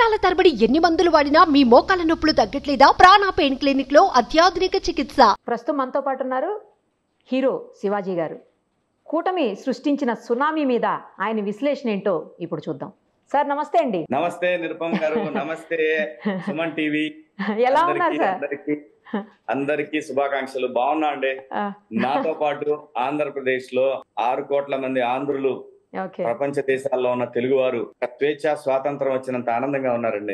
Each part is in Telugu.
సంవత్సరాల తరబడి ఎన్ని మందులు వాడినా మీ మోకాల నొప్పులు తగ్గట్లేదా ప్రాణ పెయిన్ క్లినిక్ లో అత్యాధునిక చికిత్స ప్రస్తుతం మనతో పాటు ఉన్నారు హీరో శివాజీ గారు కూటమి సృష్టించిన సునామీ మీద ఆయన విశ్లేషణ ఏంటో ఇప్పుడు చూద్దాం సార్ నమస్తే అండి నమస్తే నిరుపమ్ గారు నమస్తే సుమన్ టీవీ ఎలా ఉన్నారు అందరికీ సార్ అందరికీ అందరికీ శుభాకాంక్షలు బాగున్నా అండి ఆ, నాతో పాటు ఆంధ్రప్రదేశ్ లో ఆరు కోట్ల మంది ఆంధ్రులు ఓకే ప్రపంచ దేశాల్లో ఉన్న తెలుగువారు స్వేచ్ఛ స్వాతంత్రం వచ్చినంత ఆనందంగా ఉన్నారండి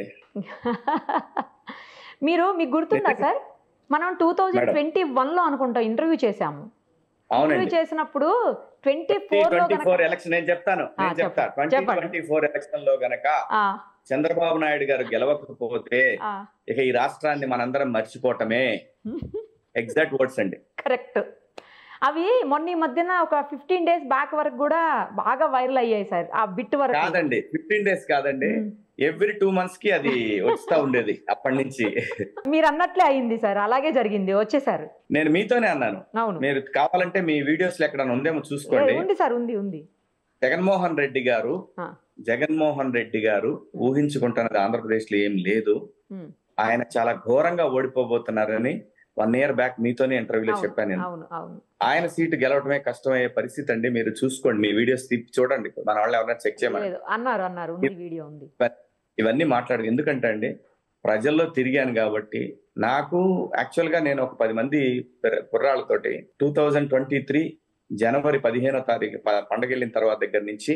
మీరు మీకు గుర్తుందా సార్ మనం టూ థౌజండ్ ట్వంటీ వన్ లో అనుకుంటాం ఇంటర్వ్యూ చేశాము ఇంటర్వ్యూ అవునండి చేసినప్పుడు ట్వంటీ ఫోర్ లో ట్వంటీ ఫోర్ ఎలక్షన్ నేను చెప్తాను ఆ, నేను చెప్తా చెప్పండి, ట్వంటీ చెప్పండి. ట్వంటీ ఫోర్ ఎలక్షన్ లో గనక ఆ, చంద్రబాబు నాయుడు గారు గెలవకపోతే ఆ. ఇక ఈ రాష్ట్రాన్ని మనందరం మర్చిపోవటమే ఎగ్జాక్ట్ వర్డ్స్ అండి కరెక్ట్ అవి మొన్న ఈ మధ్యన ఒక ఫిఫ్టీన్ డేస్ బ్యాక్ వరకు కూడా బాగా వైరల్ అయ్యాయి సార్ ఆ బిట్ వరకు కాదండి ఫిఫ్టీన్ డేస్ కాదండి ఉమ్. ఎవ్రీ టూ మంత్స్ కి అది వస్తా ఉండేది అప్పటి నుంచి మీరు అన్నట్లే అయింది సార్ అలాగే జరిగింది వచ్చేసారు నేను మీతోనే అన్నాను అవును మీరు కావాలంటే మీ వీడియోస్ లో ఎక్కడ ఉందేమో చూసుకోండి ఏ, ఉంది సార్ ఉంది ఉంది జగన్మోహన్ రెడ్డి గారు ఆ. జగన్మోహన్ రెడ్డి గారు ఊహించుకుంటున్నది ఆంధ్రప్రదేశ్ లో ఏం లేదు ఉమ్. ఆయన చాలా ఘోరంగా ఓడిపోబోతున్నారని వన్ ఇయర్ బ్యాక్ మీతోనే ఇంటర్వ్యూలో అవును, చెప్పాను నేను అవును అవును ఆయన సీటు గెలవడమే కష్టమయ్యే పరిస్థితి అండి మీరు చూసుకోండి మీ వీడియోస్ తిప్పి చూడండి మన వాళ్ళు ఎవరైనా చెక్ చేయమని లేదు అన్నారు అన్నారు ఉంది వీడియో ఉంది ఇవన్నీ మాట్లాడు ఎందుకంటే అండి ప్రజల్లో తిరిగాను కాబట్టి నాకు యాక్చువల్ గా నేను ఒక పది మంది పిర- కుర్రాళ్ళతోటి టూ థౌజండ్ ట్వంటీ త్రీ జనవరి పదిహేనో తారీఖు ప- పండగ వెళ్ళిన తర్వాత దగ్గర నుంచి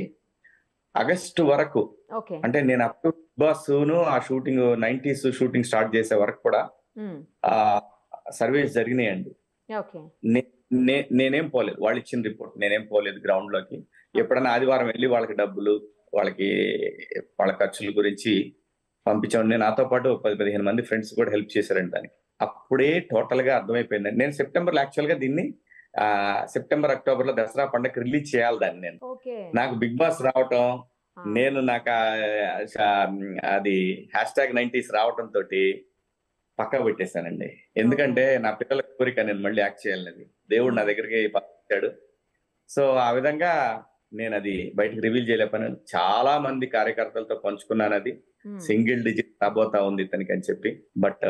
ఆగస్టు వరకు ఓకే అంటే నేను అప్ బాస్ ఆ షూటింగ్ నైన్టీస్ షూటింగ్ స్టార్ట్ చేసే వరకు కూడా ఉమ్, ఆ సర్వేస్ జరిగినాయండి ఓకే నే- నేనేం పోలేదు వాళ్ళు ఇచ్చిన రిపోర్ట్ నేనేం పోలేదు గ్రౌండ్ లోకి ఎప్పుడైనా ఆదివారం వెళ్ళి వాళ్ళకి డబ్బులు వాళ్ళకి వాళ్ళ ఖర్చుల గురించి పంపించాను నేను నాతో పాటు ఒక పది పదిహేను మంది ఫ్రెండ్స్ కూడా హెల్ప్ చేశారండి దానికి అప్పుడే టోటల్ గా అర్థమైపోయింది నేను సెప్టెంబర్ యాక్చువల్ గా దీన్ని ఆ సెప్టెంబర్ అక్టోబర్ లో దసరా పండుగ రిలీజ్ చేయాలి దాన్ని నేను ఓకే నాకు బిగ్ బాస్ రావటం ఆ, నేను నాకు ఆ- ఆ- అది హ్యాష్ ట్యాగ్ నైన్టీస్ రావటం తోటి పక్కా పెట్టేశానండి ఎందుకంటే నా పిల్లల కోరిక నేను మళ్ళీ యాక్ట్ చేయాలనేది దేవుడు నా దగ్గరికి పంపించాడు సో ఆ విధంగా నేను అది బయటకు రివీల్ చేయలేకపోయాను చాలా మంది కార్యకర్తలతో పంచుకున్నాను అది ఉమ్, సింగిల్ డిజిట్ రాబోతా ఉంది ఇతనికి అని చెప్పి బట్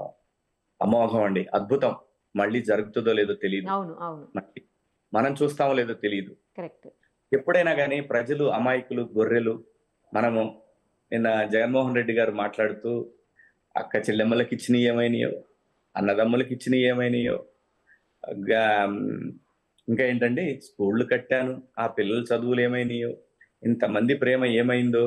అమోఘం అండి అద్భుతం మళ్ళీ జరుగుతుందో లేదో తెలియదు అవును అవును మళ్ళీ మనం చూస్తామో లేదో తెలియదు కరెక్ట్ ఎప్పుడైనా కానీ ప్రజలు అమాయకులు గొర్రెలు మనము నిన్న జగన్మోహన్ రెడ్డి గారు మాట్లాడుతూ అక్క చెల్లెమ్మలకి ఇచ్చినవి ఏమైనాయో అన్నదమ్ములకి ఇచ్చినవి ఏమైనాయో గా- ఇంకా ఏంటండి స్కూళ్ళు కట్టాను ఆ పిల్లల చదువులు ఏమైనాయో ఇంతమంది ప్రేమ ఏమైందో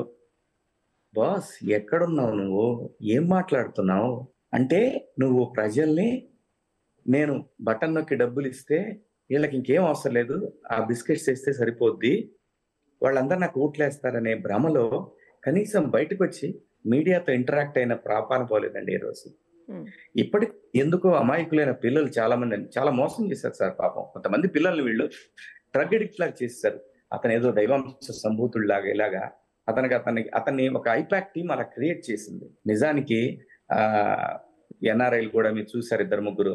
బాస్ ఎక్కడున్నావు నువ్వు ఏం మాట్లాడుతున్నావు అంటే నువ్వు ప్రజల్ని నేను బటన్ నొక్కి డబ్బులు ఇస్తే వీళ్ళకి ఇంకేం అవసరం లేదు ఆ బిస్కెట్స్ వేస్తే సరిపోద్ది వాళ్ళందరూ నాకు ఓట్లేస్తారనే భ్రమలో కనీసం బయటకు వచ్చి మీడియాతో ఇంటరాక్ట్ అయిన ప్రాపాన పోలేదండి ఈ రోజు Hmm. ఇప్పటికి ఎందుకో అమాయకులైన పిల్లలు చాలా మంది చాలా మోసం చేశారు సార్ పాపం కొంతమంది పిల్లల్ని వీళ్ళు డ్రగ్ అడిక్ట్ లాగా చేస్తారు అతను ఏదో దైవాంశ సంభూతుడిలాగా ఇలాగా అతనికి అతనికి అతన్ని ఒక ఐపాక్ టీం అలా క్రియేట్ చేసింది నిజానికి ఆ ఎన్ఆర్ఐలు కూడా మీరు చూసారు ఇద్దరు ముగ్గురు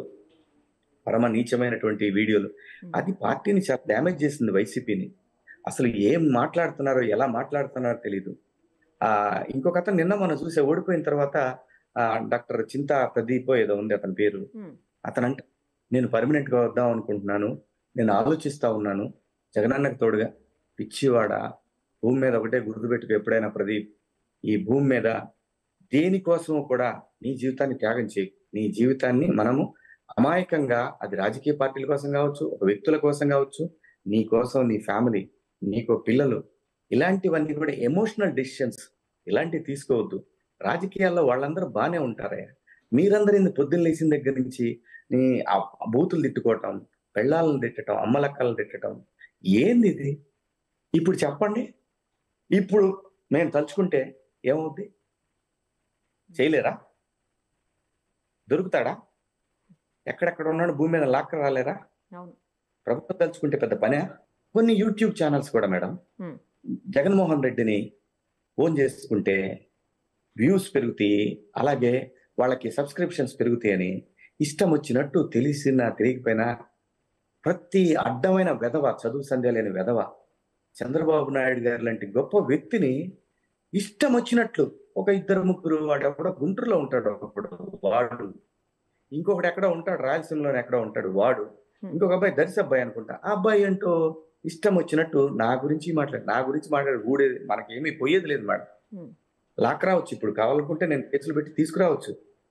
పరమ నీచమైనటువంటి వీడియోలు ఉమ్, అది పార్టీని చాలా డ్యామేజ్ చేసింది వైసీపీని అసలు ఏం మాట్లాడుతున్నారో ఎలా మాట్లాడుతున్నారో తెలియదు ఆ ఇంకొక అతను నిన్న మనం చూసే ఓడిపోయిన తర్వాత ఆ డాక్టర్ చింతా ప్రదీప్ ఏదో ఉంది అతని పేరు ఉమ్, అతను అంటే నేను పర్మనెంట్ గా వద్దాం అనుకుంటున్నాను నేను ఆలోచిస్తా ఉన్నాను జగనన్నకు తోడుగా పిచ్చివాడ భూమి మీద ఒకటే గుర్తుపెట్టుకు ఎప్పుడైనా ప్రదీప్ ఈ భూమి మీద దేనికోసం కూడా నీ జీవితాన్ని త్యాగం చేయి నీ జీవితాన్ని మనము అమాయకంగా అది రాజకీయ పార్టీల కోసం కావచ్చు ఒక వ్యక్తుల కోసం కావచ్చు నీ కోసం నీ ఫ్యామిలీ నీకు పిల్లలు ఇలాంటివన్నీ కూడా ఎమోషనల్ డెసిషన్స్ ఇలాంటివి తీసుకోవద్దు రాజకీయాల్లో వాళ్ళందరూ బాగానే ఉంటారయ్యా మీరందరూ ఇంత పొద్దున్న లేచిన దగ్గర నుంచి నీ ఆ బూతులు తిట్టుకోవటం పెళ్ళాలను తిట్టడం అమ్మలక్కలను తిట్టడం ఏంది ఇది ఇప్పుడు చెప్పండి ఇప్పుడు మేము తలుచుకుంటే ఏమవుద్ది చేయలేరా దొరుకుతాడా ఎక్కడెక్కడ ఉన్నాడు భూమి మీద లాక్క రాలేరా అవును ప్రభుత్వం తలుచుకుంటే పెద్ద పనే కొన్ని యూట్యూబ్ ఛానల్స్ కూడా మేడం Hmm. జగన్మోహన్ రెడ్డిని ఓన్ చేసుకుంటే వ్యూస్ పెరుగుతాయి అలాగే వాళ్ళకి సబ్స్క్రిప్షన్స్ పెరుగుతాయని ఇష్టం వచ్చినట్టు తెలిసినా తెలియకపోయినా ప్రతి అడ్డమైన వెధవ చదువు సంధ్య లేని వెధవ చంద్రబాబు నాయుడు గారు లాంటి గొప్ప వ్యక్తిని ఇష్టం వచ్చినట్లు ఒక ఇద్దరు ముగ్గురు వాడు ఎక్కడో గుంటూరులో ఉంటాడు ఒకడు వాడు ఇంకొకటి ఎక్కడ ఉంటాడు రాయలసీమలోనే ఎక్కడ ఉంటాడు వాడు ఇంకొక అబ్బాయి దర్శి అబ్బాయి అనుకుంటా ఆ అబ్బాయి ఏంటో ఇష్టం వచ్చినట్టు నా గురించి మాట్లాడు నా గురించి మాట్లాడు ఊడేది మనకేమీ పోయేది లేదు మేడం Hmm. లాక్ రావచ్చు ఇప్పుడు కావాలనుకుంటే నేను కేసులు పెట్టి తీసుకురావచ్చు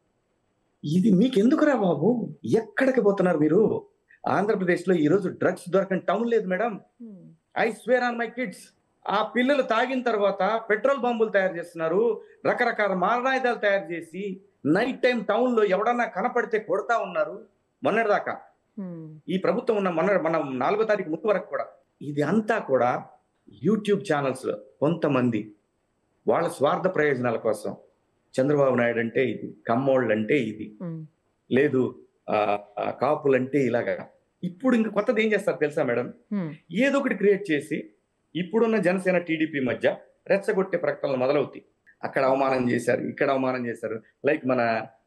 ఇది మీకెందుకురా బాబు ఎక్కడికి పోతున్నారు మీరు ఆంధ్రప్రదేశ్ లో ఈ రోజు డ్రగ్స్ దొరకని టౌన్ లేదు madam um, I swear on my kids ఆ పిల్లలు తాగిన తర్వాత పెట్రోల్ బాంబులు తయారు చేస్తున్నారు రకరకాల మారణాయుధాలు తయారు చేసి నైట్ టైం టౌన్ లో ఎవడన్నా కనపడితే కొడతా ఉన్నారు మొన్నటిదాకా ఉమ్, ఈ ప్రభుత్వం ఉన్న మొన్న మన నాలుగో తారీఖు ముందు వరకు కూడా ఇది అంతా కూడా యూట్యూబ్ ఛానల్స్ లో కొంతమంది వాళ్ళ స్వార్థ ప్రయోజనాల కోసం చంద్రబాబు నాయుడు అంటే ఇది కమ్మోళ్ళు అంటే ఇది ఉమ్, లేదు ఆ, ఆ, కాపులంటే ఇలాగా ఇప్పుడు ఇంక కొత్తది ఏం చేస్తారు తెలుసా మేడం ఉమ్, ఏదో ఒకటి క్రియేట్ చేసి ఇప్పుడున్న జనసేన టీడీపీ మధ్య రెచ్చగొట్టే ప్రకటనలు మొదలవుతాయి అక్కడ అవమానం చేశారు ఇక్కడ అవమానం చేశారు లైక్ మన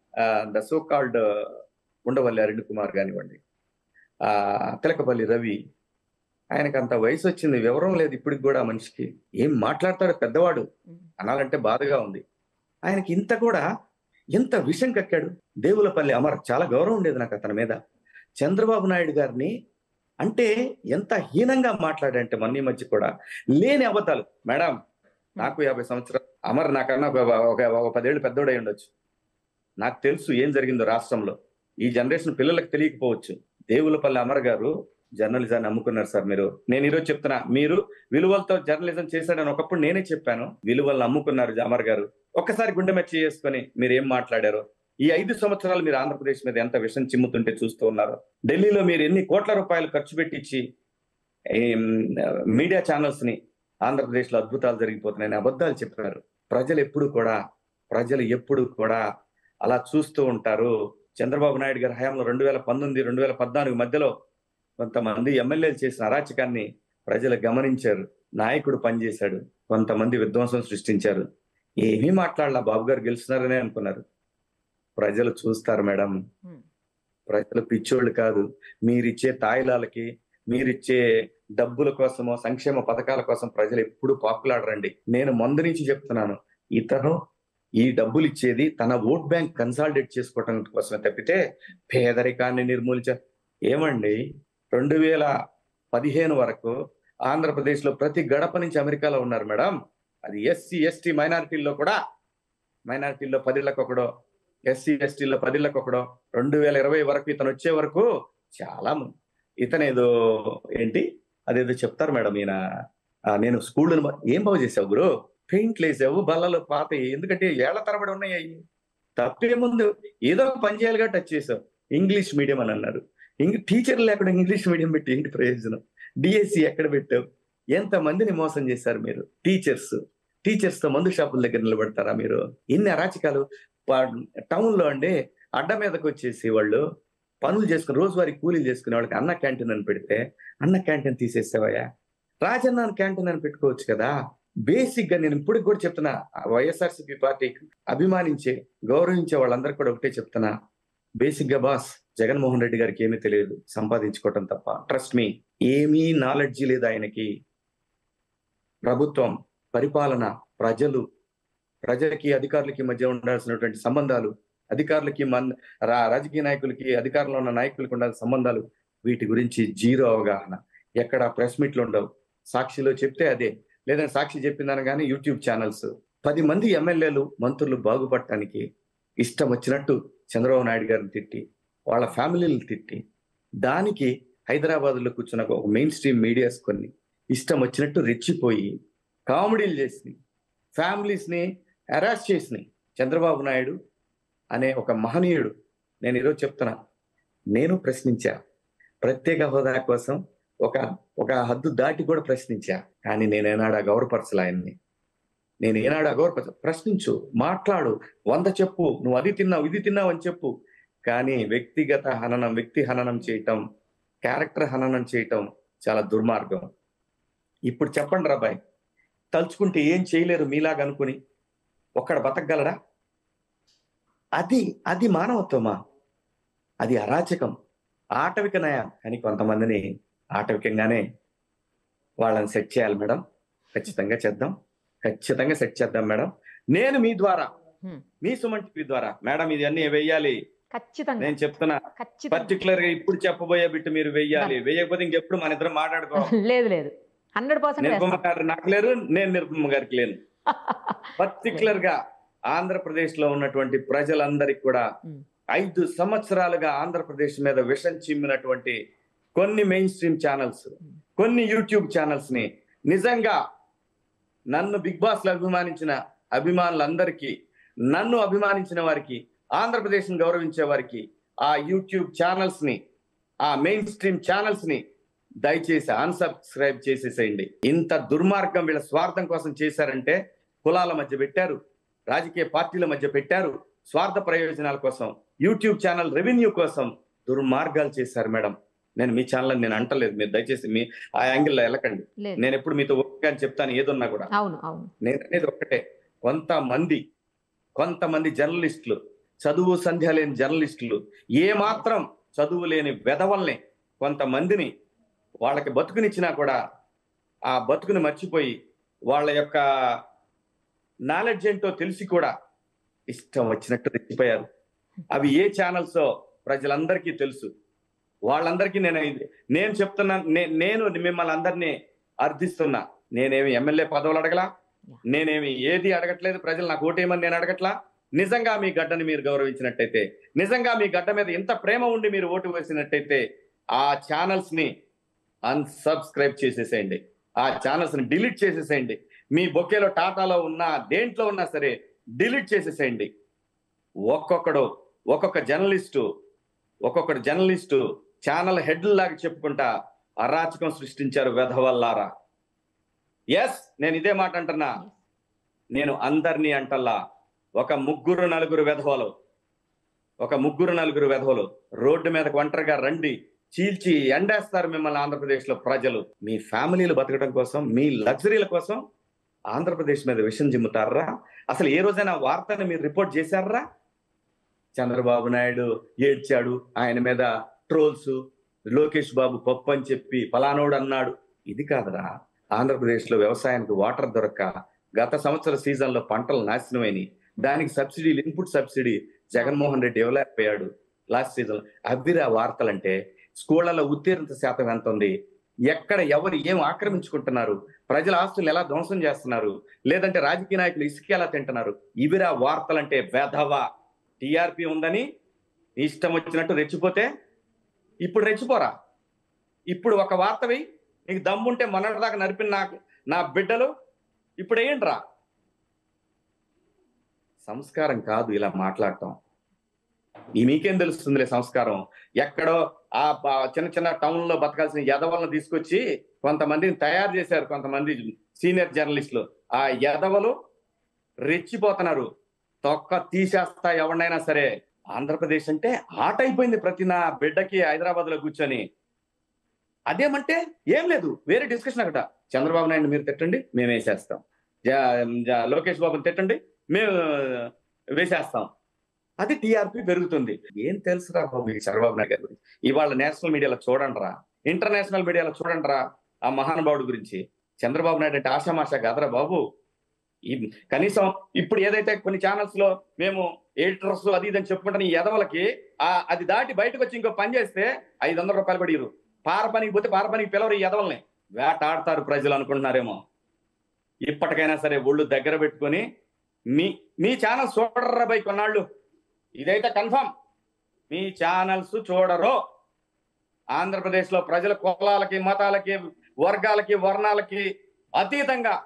the so called Undavalli Arun Kumar కానివ్వండి ఆ తిలకపల్లి రవి ఆయనకు అంత వయసు వచ్చింది వివరం లేదు ఇప్పటికి కూడా ఆ మనిషికి ఏం మాట్లాడతాడు పెద్దవాడు ఉమ్, అనాలంటే బాధగా ఉంది ఆయనకి ఇంత కూడా ఎంత విషం కక్కాడు దేవులపల్లి అమర్ చాలా గౌరవం ఉండేది నాకు అతని మీద చంద్రబాబు నాయుడు గారిని అంటే ఎంత హీనంగా మాట్లాడంటే మొన్న ఈ మధ్య కూడా లేని అబద్ధాలు మేడం నాకు యాభై సంవత్సరాలు అమర్ నాకన్నా ఒక ఒక ఒక పదేళ్ళు పెద్దోడై ఉండొచ్చు నాకు తెలుసు ఏం జరిగిందో రాష్ట్రంలో ఈ జనరేషన్ పిల్లలకు తెలియకపోవచ్చు దేవులపల్లి అమర్ గారు జర్నలిజాన్ని అమ్ముకున్నారు సార్ మీరు నేను ఈరోజు చెప్తున్నా మీరు విలువలతో జర్నలిజం చేశాడని ఒకప్పుడు నేనే చెప్పాను విలువలను అమ్ముకున్నారు అమర్ గారు ఒక్కసారి గుండె మెచ్చి చేసుకొని మీరు ఏం మాట్లాడారో ఈ ఐదు సంవత్సరాలు మీరు ఆంధ్రప్రదేశ్ మీద ఎంత విషం చిమ్ముతుంటే చూస్తూ ఉన్నారు ఢిల్లీలో మీరు ఎన్ని కోట్ల రూపాయలు ఖర్చు పెట్టించి ఏం, మీడియా ఛానల్స్ ని ఆంధ్రప్రదేశ్ లో అద్భుతాలు జరిగిపోతున్నాయని అబద్ధాలు చెప్పారు ప్రజలు ఎప్పుడు కూడా ప్రజలు ఎప్పుడు కూడా అలా చూస్తూ ఉంటారు చంద్రబాబు నాయుడు గారి హయాంలో రెండు వేల పంతొమ్మిది రెండు వేల పద్నాలుగు మధ్యలో కొంతమంది ఎమ్మెల్యేలు చేసిన అరాచకాన్ని ప్రజలు గమనించారు నాయకుడు పనిచేశాడు కొంతమంది విధ్వంసం సృష్టించారు ఏమీ మాట్లాడాల బాబు గారు గెలుస్తున్నారనే అనుకున్నారు ప్రజలు చూస్తారు మేడం ఉమ్, ప్రజలు పిచ్చోళ్ళు కాదు మీరిచ్చే తాయిలాలకి మీరిచ్చే డబ్బుల కోసమో సంక్షేమ పథకాల కోసం ప్రజలు ఎప్పుడు పాకులాడరండి నేను ముందు నుంచి చెప్తున్నాను ఇతను ఈ డబ్బులు ఇచ్చేది తన ఓట్ బ్యాంక్ కన్సాలిడేట్ చేసుకోవటం కోసమే తప్పితే పేదరికాన్ని నిర్మూలించ ఏమండి రెండు వేల పదిహేను వరకు ఆంధ్రప్రదేశ్ లో ప్రతి గడప నుంచి అమెరికాలో ఉన్నారు మేడం అది ఎస్సీ ఎస్టీ మైనారిటీల్లో కూడా మైనారిటీల్లో పదిళ్ళకు ఒకడో ఎస్సీ ఎస్టీలో పదిళ్ళకు ఒకడో రెండు వేల ఇరవై వరకు ఇతను వచ్చే వరకు చాలా మంది ఇతను ఏదో ఏంటి అదేదో చెప్తారు మేడం ఈయన ఆ, నేను స్కూల్ ఏం బాగు చేసావు గురు పెయింట్లు వేసావు బల్లలు పాత ఎందుకంటే ఏళ్ల తరబడి ఉన్నాయి అవి తప్పేముందు ఏదో ఒక పని చేయాలిగా టచ్ చేసావు ఇంగ్లీష్ మీడియం అని అన్నారు ఇంక టీచర్లు లేకుండా ఇంగ్లీష్ మీడియం పెట్టి ఏంటి ప్రయోజనం డిఎస్సి ఎక్కడ పెట్టావు ఎంత మందిని మోసం చేశారు మీరు టీచర్స్ టీచర్స్ తో మందు షాపుల దగ్గర నిలబడతారా మీరు ఇన్ని అరాచకాలు టౌన్ లో అండి అడ్డ మీదకి వచ్చేసి వాళ్ళు పనులు చేసుకుని రోజువారీ కూలీలు చేసుకునే వాళ్ళకి అన్న క్యాంటీన్ అని పెడితే అన్న క్యాంటీన్ తీసేసావయ్యా రాజన్న క్యాంటీన్ అని పెట్టుకోవచ్చు కదా బేసిక్ గా నేను ఇప్పుడు కూడా చెప్తున్నా వైఎస్ఆర్సీపీ పార్టీకి అభిమానించే గౌరవించే వాళ్ళందరికీ కూడా ఒకటే చెప్తున్నా బేసిక్ గా బాస్ జగన్మోహన్ రెడ్డి గారికి ఏమీ తెలియదు సంపాదించుకోవటం తప్ప ట్రస్ట్ మీ ఏమీ నాలెడ్జి లేదు ఆయనకి ప్రభుత్వం పరిపాలన ప్రజలు ప్రజలకి అధికారులకి మధ్య ఉండాల్సినటువంటి సంబంధాలు అధికారులకి మన్ రా- రాజకీయ నాయకులకి అధికారంలో ఉన్న నాయకులకి ఉండాల్సిన సంబంధాలు వీటి గురించి జీరో అవగాహన ఎక్కడ ప్రెస్ మీట్లు ఉండవు సాక్షిలో చెప్తే అదే లేదంటే సాక్షి చెప్పిందని కానీ యూట్యూబ్ ఛానల్స్ పది మంది ఎమ్మెల్యేలు మంత్రులు బాగుపడటానికి ఇష్టం వచ్చినట్టు చంద్రబాబు నాయుడు గారిని తిట్టి వాళ్ళ ఫ్యామిలీలు తిట్టి దానికి హైదరాబాద్ లో కూర్చున్న ఒక మెయిన్ స్ట్రీమ్ మీడియాస్ కొన్ని ఇష్టం వచ్చినట్టు రెచ్చిపోయి కామెడీలు చేసినాయి ఫ్యామిలీస్ ని హెరాస్ చేసినాయి చంద్రబాబు నాయుడు అనే ఒక మహనీయుడు నేను ఈరోజు చెప్తున్నా నేను ప్రశ్నించా ప్రత్యేక హోదా కోసం ఒక ఒక హద్దు దాటి కూడా ప్రశ్నించా కానీ నేను ఏనాడు గౌరవపరచలే ఆయన్ని నేను ఏనాడు అగౌరవపరచ ప్రశ్నించు మాట్లాడు వంద చెప్పు నువ్వు అది తిన్నావు ఇది తిన్నావు అని చెప్పు కానీ వ్యక్తిగత హననం వ్యక్తి హననం చేయటం క్యారెక్టర్ హననం చేయటం చాలా దుర్మార్గం ఇప్పుడు చెప్పండి రాబాయ్ తలుచుకుంటే ఏం చేయలేరు మీలాగా అనుకుని ఒక్కడ బతకగలడా అది అది మానవత్వమా అది అరాచకం ఆటవిక నయం కానీ కొంతమందిని ఆటవికంగానే వాళ్ళని సెట్ చేయాలి మేడం ఖచ్చితంగా చేద్దాం ఖచ్చితంగా సెట్ చేద్దాం మేడం నేను మీ ద్వారా హ్మ్. మీ సుమన్ టీవీ ద్వారా మేడం ఇది అన్ని వెయ్యాలి ఖచ్చితంగా నేను చెప్తున్నా ఖచ్చితంగా పర్టికులర్ గా ఇప్పుడు చెప్పబోయే బిట్టు మీరు వెయ్యాలి వేయకపోతే ఇంకెప్పుడు మన ఇద్దరం మాట్లాడుకో లేదు లేదు హండ్రెడ్ నిరుపమ పర్సెంట్ గారు నాకు లేరు నేను నిరుపమ గారికి లేను పర్టికులర్ గా ఆంధ్రప్రదేశ్ లో ఉన్నటువంటి ప్రజలందరికీ కూడా ఉమ్. ఐదు సంవత్సరాలుగా ఆంధ్రప్రదేశ్ మీద విషం చిమ్మినటువంటి కొన్ని మెయిన్ స్ట్రీమ్ ఛానల్స్ కొన్ని యూట్యూబ్ ఛానల్స్ ని నిజంగా నన్ను బిగ్ బాస్ లో అభిమానించిన అభిమానులందరికీ నన్ను అభిమానించిన వారికి ఆంధ్రప్రదేశ్ ని గౌరవించే వారికి ఆ యూట్యూబ్ ఛానల్స్ ని ఆ మెయిన్ స్ట్రీమ్ ఛానల్స్ ని దయచేసి అన్సబ్స్క్రైబ్ చేసేసేయండి ఇంత దుర్మార్గం వీళ్ళ స్వార్థం కోసం చేశారంటే కులాల మధ్య పెట్టారు రాజకీయ పార్టీల మధ్య పెట్టారు స్వార్థ ప్రయోజనాల కోసం యూట్యూబ్ ఛానల్ రెవెన్యూ కోసం దుర్మార్గాలు చేశారు మేడం నేను మీ ఛానల్ నేను అంటలేదు మీరు దయచేసి మీ ఆ యాంగిల్లో వెళ్ళకండి లేదు నేను ఎప్పుడు మీతో ఓకే అని చెప్తాను ఏదున్నా కూడా అవును అవును నేను అనేది ఒక్కటే కొంతమంది కొంతమంది జర్నలిస్టులు చదువు సంధ్య లేని జర్నలిస్టులు ఏ మాత్రం చదువు లేని వెధవల్ని కొంతమందిని వాళ్ళకి బతుకునిచ్చినా కూడా ఆ బతుకుని మర్చిపోయి వాళ్ళ యొక్క నాలెడ్జ్ ఏంటో తెలిసి కూడా ఇష్టం వచ్చినట్టు తెచ్చిపోయారు అవి ఏ ఛానల్స్ ప్రజలందరికీ తెలుసు వాళ్ళందరికీ నేను ఇది- నేను చెప్తున్నా నే- నేను మిమ్మల్ని అందరినీ అర్థిస్తున్నా నేనేమి ఎమ్మెల్యే పదవులు అడగలా నేనేమి ఏది అడగట్లేదు ప్రజలు నాకు ఓటేయమని నేను అడగట్లా నిజంగా మీ గడ్డని మీరు గౌరవించినట్టయితే నిజంగా మీ గడ్డ మీద ఇంత ప్రేమ ఉండి మీరు ఓటు వేసినట్టయితే ఆ ఛానల్స్ ని అన్సబ్స్క్రైబ్ చేసేసేయండి ఆ ఛానల్స్ ని డిలీట్ చేసేసేయండి మీ బొకేలో టాటాలో ఉన్నా దేంట్లో ఉన్నా సరే డిలీట్ చేసేసేయండి ఒక్కొక్కడు ఒక్కొక్క జర్నలిస్టు ఒక్కొక్కడు జర్నలిస్టు ఛానల్ హెడ్ లాగా చెప్పుకుంటా అరాచకం సృష్టించారు వెధవల్లారా ఎస్ నేను ఇదే మాట అంటున్నా నేను అందరినీ అంటల్లా ఒక ముగ్గురు నలుగురు వెధవలు ఒక ముగ్గురు నలుగురు వెధవలు రోడ్డు మీదకి ఒంటరిగా రండి చీల్చి ఎండేస్తారు మిమ్మల్ని ఆంధ్రప్రదేశ్ లో ప్రజలు మీ ఫ్యామిలీలు బతకడం కోసం మీ లగ్జరీల కోసం ఆంధ్రప్రదేశ్ మీద విషం జిమ్ముతారా అసలు ఏ రోజైనా వార్తని మీరు రిపోర్ట్ చేశారా చంద్రబాబు నాయుడు ఏడ్చాడు ఆయన మీద ట్రోల్స్ లోకేష్ బాబు పప్పు అని చెప్పి ఫలానోడు అన్నాడు ఇది కాదురా ఆంధ్రప్రదేశ్ లో వ్యవసాయానికి వాటర్ దొరక్క గత సంవత్సర సీజన్ లో పంటలు నాశనమైనవి దానికి సబ్సిడీలు ఇన్పుట్ సబ్సిడీ జగన్మోహన్ రెడ్డి ఇవ్వలేకపోయాడు లాస్ట్ సీజన్ అవిరా వార్తలంటే స్కూళ్లలో ఉత్తీర్ణత శాతం ఎంత ఉంది ఎక్కడ ఎవరు ఏం ఆక్రమించుకుంటున్నారు ప్రజల ఆస్తులు ఎలా ధ్వంసం చేస్తున్నారు లేదంటే రాజకీయ నాయకులు ఇసుక ఎలా తింటున్నారు ఇవిరా వార్తలంటే వెధవ టిఆర్పి ఉందని నీ ఇష్టం వచ్చినట్టు రెచ్చిపోతే ఇప్పుడు రెచ్చిపోరా ఇప్పుడు ఒక వార్తవి నీకు దమ్ముంటే మొన్నటిదాకా నడిపిన నాకు నా బిడ్డలు ఇప్పుడు ఏంట్రా సంస్కారం కాదు ఇలా మాట్లాడటం ఈ మీకేం తెలుస్తుందిలే సంస్కారం ఎక్కడో ఆ బ- చిన్న చిన్న టౌన్ లో బతకాల్సిన యదవలను తీసుకొచ్చి కొంతమందిని తయారు చేశారు కొంతమంది సీనియర్ జర్నలిస్టులు ఆ యదవలు రెచ్చిపోతున్నారు తొక్క తీసేస్తా ఎవరినైనా సరే ఆంధ్రప్రదేశ్ అంటే ఆట అయిపోయింది ప్రతి నా బిడ్డకి హైదరాబాద్ లో కూర్చొని అదేమంటే ఏం లేదు వేరే డిస్కషన్ అక్కడ చంద్రబాబు నాయుడు మీరు తిట్టండి మేము వేసేస్తాం జ- జ- లోకేష్ బాబుని తిట్టండి మేము వేసేస్తాం అది టీఆర్పీ పెరుగుతుంది ఏం తెలుసురా బాబు ఈ చంద్రబాబు నాయుడు గారి గురించి ఇవాళ నేషనల్ మీడియాలో చూడండి రా ఇంటర్నేషనల్ మీడియాలో చూడండి రా ఆ మహానుభావుడి గురించి చంద్రబాబు నాయుడు అంటే ఆషామాషా కాదరా బాబు ఈ కనీసం ఇప్పుడు ఏదైతే కొన్ని ఛానల్స్ లో మేము ఎడిటర్స్ అది ఇది అని చెప్పుకుంటున్న ఈ ఎదవలకి ఆ అది దాటి బయటకు వచ్చి ఇంకో పని చేస్తే ఐదు వందల రూపాయలు పడిరు పార పనికి పోతే పార పనికి పిలవరు ఈ ఎదవల్ని వేటాడతారు ప్రజలు అనుకుంటున్నారేమో ఇప్పటికైనా సరే ఒళ్ళు దగ్గర పెట్టుకొని మీ మీ ఛానల్ చూడర్రా బై కొన్నాళ్ళు ఇదైతే కన్ఫర్మ్ మీ ఛానల్స్ చూడరు ఆంధ్రప్రదేశ్ లో ప్రజల కులాలకి మతాలకి వర్గాలకి వర్ణాలకి అతీతంగా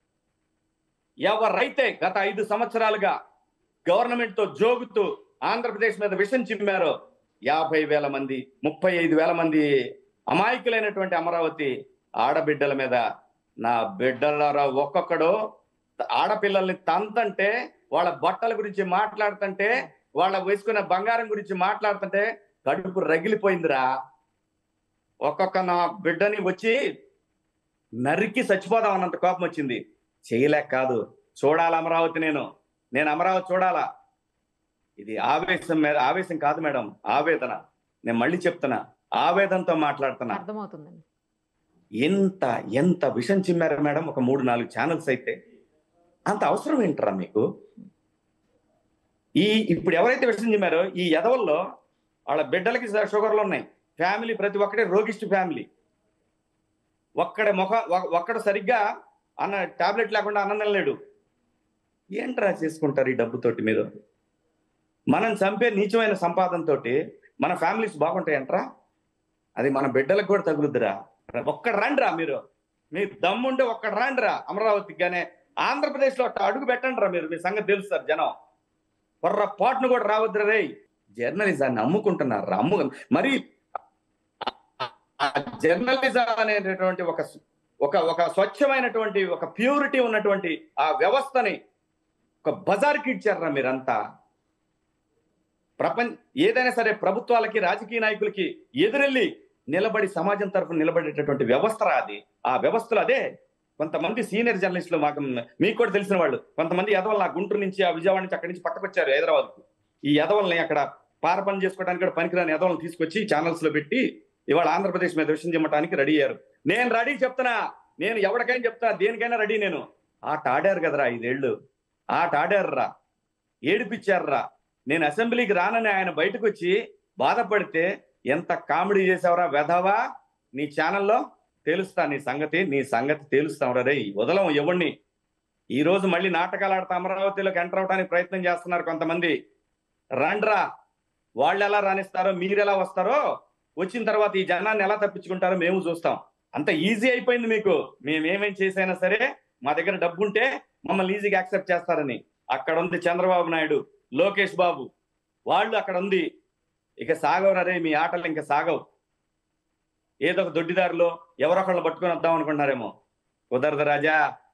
ఎవరైతే గత ఐదు సంవత్సరాలుగా గవర్నమెంట్ తో జోగుతూ ఆంధ్రప్రదేశ్ మీద విషం చిమ్మారో యాభై వేల మంది ముప్పై ఐదు వేల మంది అమాయకులైనటువంటి అమరావతి ఆడబిడ్డల మీద నా బిడ్డల ఒక్కొక్కడు ఆడపిల్లల్ని తంతంటే వాళ్ళ బట్టల గురించి మాట్లాడుతుంటే వాళ్ళ వేసుకున్న బంగారం గురించి మాట్లాడుతుంటే కడుపు రగిలిపోయిందిరా ఒక్కొక్క నా బిడ్డని వచ్చి నరికి చచ్చిపోదాం అన్నంత కోపం వచ్చింది చేయలేక కాదు చూడాలి అమరావతి నేను నేను అమరావతి చూడాలా ఇది ఆవేశం మీద ఆవేశం కాదు మేడం ఆవేదన నేను మళ్ళీ చెప్తున్నా ఆవేదనతో మాట్లాడుతున్నా అర్థమవుతుందండి ఎంత ఎంత విషం చిమ్మారు మేడం ఒక మూడు నాలుగు ఛానల్స్ అయితే అంత అవసరం ఏంటరా మీకు ఈ ఇప్పుడు ఎవరైతే విషయం చెప్పారో ఈ ఎదవల్లో వాళ్ళ బిడ్డలకి షుగర్లు ఉన్నాయి ఫ్యామిలీ ప్రతి ఒక్కటే రోగిస్ట్ ఫ్యామిలీ ఒక్కడ ముఖ ఒ- ఒక్కడు సరిగ్గా అన్న టాబ్లెట్ లేకుండా అన్నం తినలేడు ఏంట్రా చేసుకుంటారు ఈ డబ్బుతోటి మీరు మనం చంపే నీచమైన సంపాదనతోటి మన ఫ్యామిలీస్ బాగుంటాయంట్రా అది మన బిడ్డలకు కూడా తగులుద్దిరా ఒక్కడ రండిరా మీరు మీ దమ్ముంటే ఒక్కడ రండిరా అమరావతికి కానీ ఆంధ్రప్రదేశ్లో ఒక్క అడుగు పెట్టండి రా మీరు మీ సంగతి తెలుస్తారు జనం పొర్ర పాటును కూడా రావద్దురా రే జర్నలిజాన్ని అమ్ముకుంటున్నారు అమ్ము మరి ఆ జర్నలిజం అనేటటువంటి ఒక ఒక ఒక స్వచ్ఛమైనటువంటి ఒక ప్యూరిటీ ఉన్నటువంటి ఆ వ్యవస్థని ఒక బజార్కి ఇచ్చారా మీరంతా ప్రపంచ ఏదైనా సరే ప్రభుత్వాలకి రాజకీయ నాయకులకి ఎదురెళ్ళి నిలబడి సమాజం తరఫున నిలబడేటటువంటి వ్యవస్థ రా అది ఆ వ్యవస్థలో అదే కొంతమంది సీనియర్ జర్నలిస్టులు మాకు మీకు కూడా తెలిసిన వాళ్ళు కొంతమంది ఎదవలు ఆ గుంటూరు నుంచి ఆ విజయవాడ నుంచి అక్కడి నుంచి పక్కకొచ్చారు హైదరాబాద్కు ఈ ఎదవల్ని అక్కడ పార పని చేసుకోవడానికి కూడా పనికిరాని ఎదవలను తీసుకొచ్చి ఛానల్స్ లో పెట్టి ఇవాళ ఆంధ్రప్రదేశ్ మీద విషయం చెప్పడానికి రెడీ అయ్యారు నేను రెడీ చెప్తున్నా నేను ఎవరికైనా చెప్తా దేనికైనా రెడీ నేను ఆట ఆడారు కదరా ఐదేళ్లు ఆట ఆడారురా ఏడిపించారురా నేను అసెంబ్లీకి రానని ఆయన బయటకు వచ్చి బాధపడితే ఎంత కామెడీ చేసావురా వెధవా నీ ఛానల్లో తెలుస్తా నీ సంగతి నీ సంగతి తేలుస్తావురా రే వదలం ఎవడిని ఈ రోజు మళ్ళీ నాటకాలు ఆడుతూ అమరావతిలోకి ఎంటర్ అవడానికి ప్రయత్నం చేస్తున్నారు కొంతమంది రండ్రా వాళ్ళు ఎలా రాణిస్తారో మీరు ఎలా వస్తారో వచ్చిన తర్వాత ఈ జనాన్ని ఎలా తప్పించుకుంటారో మేము చూస్తాం అంత ఈజీ అయిపోయింది మీకు మేము ఏమేం చేసైనా సరే మా దగ్గర డబ్బు ఉంటే మమ్మల్ని ఈజీగా యాక్సెప్ట్ చేస్తారని అక్కడ ఉంది చంద్రబాబు నాయుడు లోకేష్ బాబు వాళ్ళు అక్కడ ఉంది ఇక సాగవు రే మీ ఆటలు ఇంకా సాగవు ఏదో ఒక దొడ్డిదారిలో ఎవరొకళ్ళు పట్టుకొని వద్దాం అనుకుంటున్నారేమో కుదరదు రాజా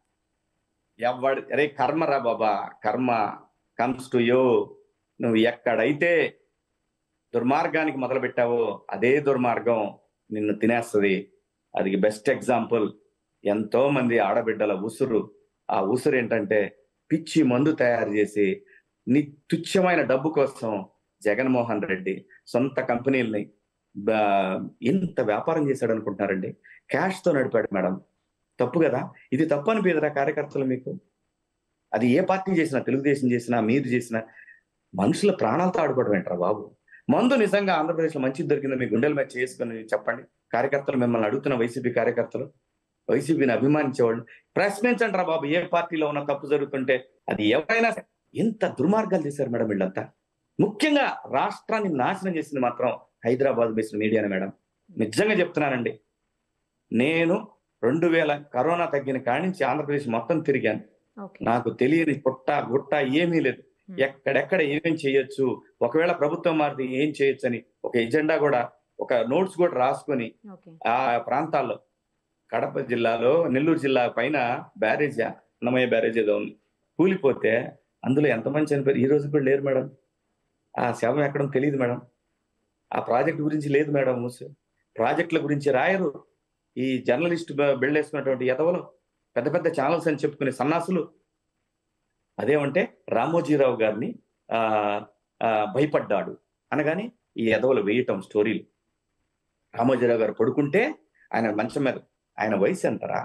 ఎవడు అరే కర్మ రా బాబా కర్మ కమ్స్ టు యూ నువ్వు ఎక్కడైతే దుర్మార్గానికి మొదలు పెట్టావో అదే దుర్మార్గం నిన్ను తినేస్తుంది అది బెస్ట్ ఎగ్జాంపుల్ ఎంతో మంది ఆడబిడ్డల ఉసురు ఆ ఉసురు ఏంటంటే పిచ్చి మందు తయారు చేసి ని తుచ్చమైన డబ్బు కోసం జగన్మోహన్ రెడ్డి సొంత కంపెనీల్ని బా- ఎంత వ్యాపారం చేశాడు అనుకుంటున్నారండి క్యాష్ తో నడిపాడు మేడం తప్పు కదా ఇది తప్పు అనిపించదురా కార్యకర్తలు మీకు అది ఏ పార్టీ చేసినా తెలుగుదేశం చేసినా మీరు చేసినా మనుషుల ప్రాణాలతో ఆడుకోవడం ఏంట్రా బాబు మందు నిజంగా ఆంధ్రప్రదేశ్లో మంచిది దొరికిందో మీ గుండెల మీద చేసుకుని చెప్పండి కార్యకర్తలు మిమ్మల్ని అడుగుతున్న వైసీపీ కార్యకర్తలు వైసీపీని అభిమానించేవాళ్ళు ప్రశ్నించండి రా బాబు ఏ పార్టీలో ఉన్న తప్పు జరుగుతుంటే అది ఎవరైనా సరే. ఎంత దుర్మార్గాలు చేశారు మేడం వీళ్ళంతా ముఖ్యంగా రాష్ట్రాన్ని నాశనం చేసింది మాత్రం హైదరాబాద్ బేస్డ్ మీడియానే మేడం నిజంగా చెప్తున్నానండి నేను రెండు వేల కరోనా తగ్గిన కాడి నుంచి ఆంధ్రప్రదేశ్ మొత్తం తిరిగాను ఓకే నాకు తెలియని పుట్ట గుట్ట ఏమీ లేదు Hmm. ఎక్కడెక్కడ ఏమేం చేయొచ్చు ఒకవేళ ప్రభుత్వం మారితే ఏం చేయొచ్చు అని ఒక ఎజెండా కూడా ఒక నోట్స్ కూడా రాసుకొని ఓకే ఆ ప్రాంతాల్లో కడప జిల్లాలో నెల్లూరు జిల్లా పైన బ్యారేజ్ అన్నమయ్య బ్యారేజ్ ఏదో ఉంది కూలిపోతే అందులో ఎంతమంది చనిపోయారు ఈ రోజు కూడా లేరు మేడం ఆ శవం ఎక్కడం తెలియదు మేడం ఆ ప్రాజెక్ట్ గురించి లేదు మేడం మూసు ప్రాజెక్టుల గురించి రాయరు ఈ జర్నలిస్ట్ బిల్డేసుకున్నటువంటి ఎదవలు పెద్ద పెద్ద ఛానల్స్ అని చెప్పుకునే సన్నాసులు అదేమంటే రామోజీరావు గారిని ఆ ఆ, భయపడ్డాడు అనగానే ఈ ఎదవలు వేయటం స్టోరీలు రామోజీరావు గారు పడుకుంటే ఆయన మంచం మీద ఆయన వయసు ఎంతరా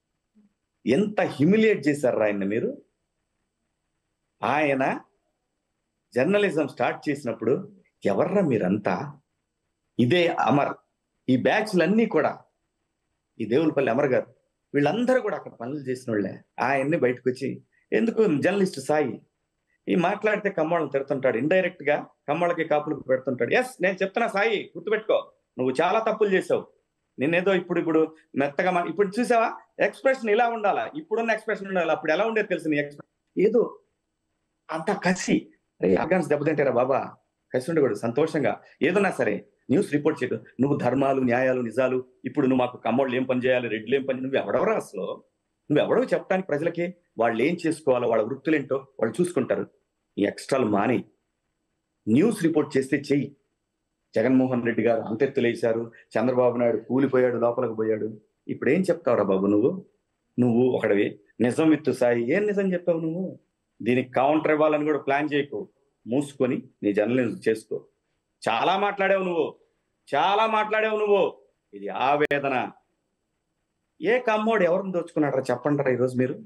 ఎంత హ్యూమిలియేట్ చేశారా ఆయన మీరు ఆయన జర్నలిజం స్టార్ట్ చేసినప్పుడు ఎవర్రా మీరంతా ఇదే అమర్ ఈ బ్యాచ్లన్నీ కూడా ఈ దేవులపల్లి అమర్ గారు వీళ్ళందరూ కూడా అక్కడ పనులు చేసిన వాళ్ళే ఆయన్ని బయటకు వచ్చి ఎందుకు జర్నలిస్ట్ సాయి ఈ మాట్లాడితే కమ్మోళ్ళని తిడుతుంటాడు ఇండైరెక్ట్ గా కమ్మోళ్ళకి కాపులకు పెడుతుంటాడు ఎస్ నేను చెప్తున్నా సాయి గుర్తుపెట్టుకో నువ్వు చాలా తప్పులు చేసావు నేనేదో ఇప్పుడు ఇప్పుడు మెత్తగా మా- ఇప్పుడు చూసావా ఎక్స్ప్రెషన్ ఇలా ఉండాలా ఇప్పుడున్న ఎక్స్ప్రెషన్ ఉండాలి అప్పుడు ఎలా ఉండేది తెలుసు నీ ఎక్స్ప్రెషన్ ఏదో అంత కసి రే ఆర్గాన్స్ దెబ్బతింటారా బాబా కసి ఉండకూడదు సంతోషంగా ఏదన్నా సరే న్యూస్ రిపోర్ట్ చేయదు నువ్వు ధర్మాలు న్యాయాలు నిజాలు ఇప్పుడు నువ్వు మాకు కమ్మోళ్ళు ఏం పని చేయాలి రెడ్లు ఏం పని నువ్వు ఎవడవరా అసలు నువ్వు ఎవడో చెప్పడానికి ప్రజలకి వాళ్ళు ఏం చేసుకోవాలో వాళ్ళ వృత్తులేంటో వాళ్ళు చూసుకుంటారు ఈ ఎక్స్ట్రాలు మాని న్యూస్ రిపోర్ట్ చేస్తే చెయ్యి జగన్మోహన్ రెడ్డి గారు అంతెత్తులేశారు చంద్రబాబు నాయుడు కూలిపోయాడు లోపలికి పోయాడు ఇప్పుడు ఏం చెప్తావురా బాబు నువ్వు నువ్వు ఒకడివి నిజం విత్తు సాయి ఏం నిజం చెప్పావు నువ్వు దీనికి కౌంటర్ ఇవ్వాలని కూడా ప్లాన్ చేయకు మూసుకొని నీ జర్నలిజం చేసుకో చాలా మాట్లాడావు నువ్వు చాలా మాట్లాడావు నువ్వు ఇది ఆవేదన ఏ కమ్మోడు ఎవరిని దోచుకున్నాడరా చెప్పండి రా ఈరోజు మీరు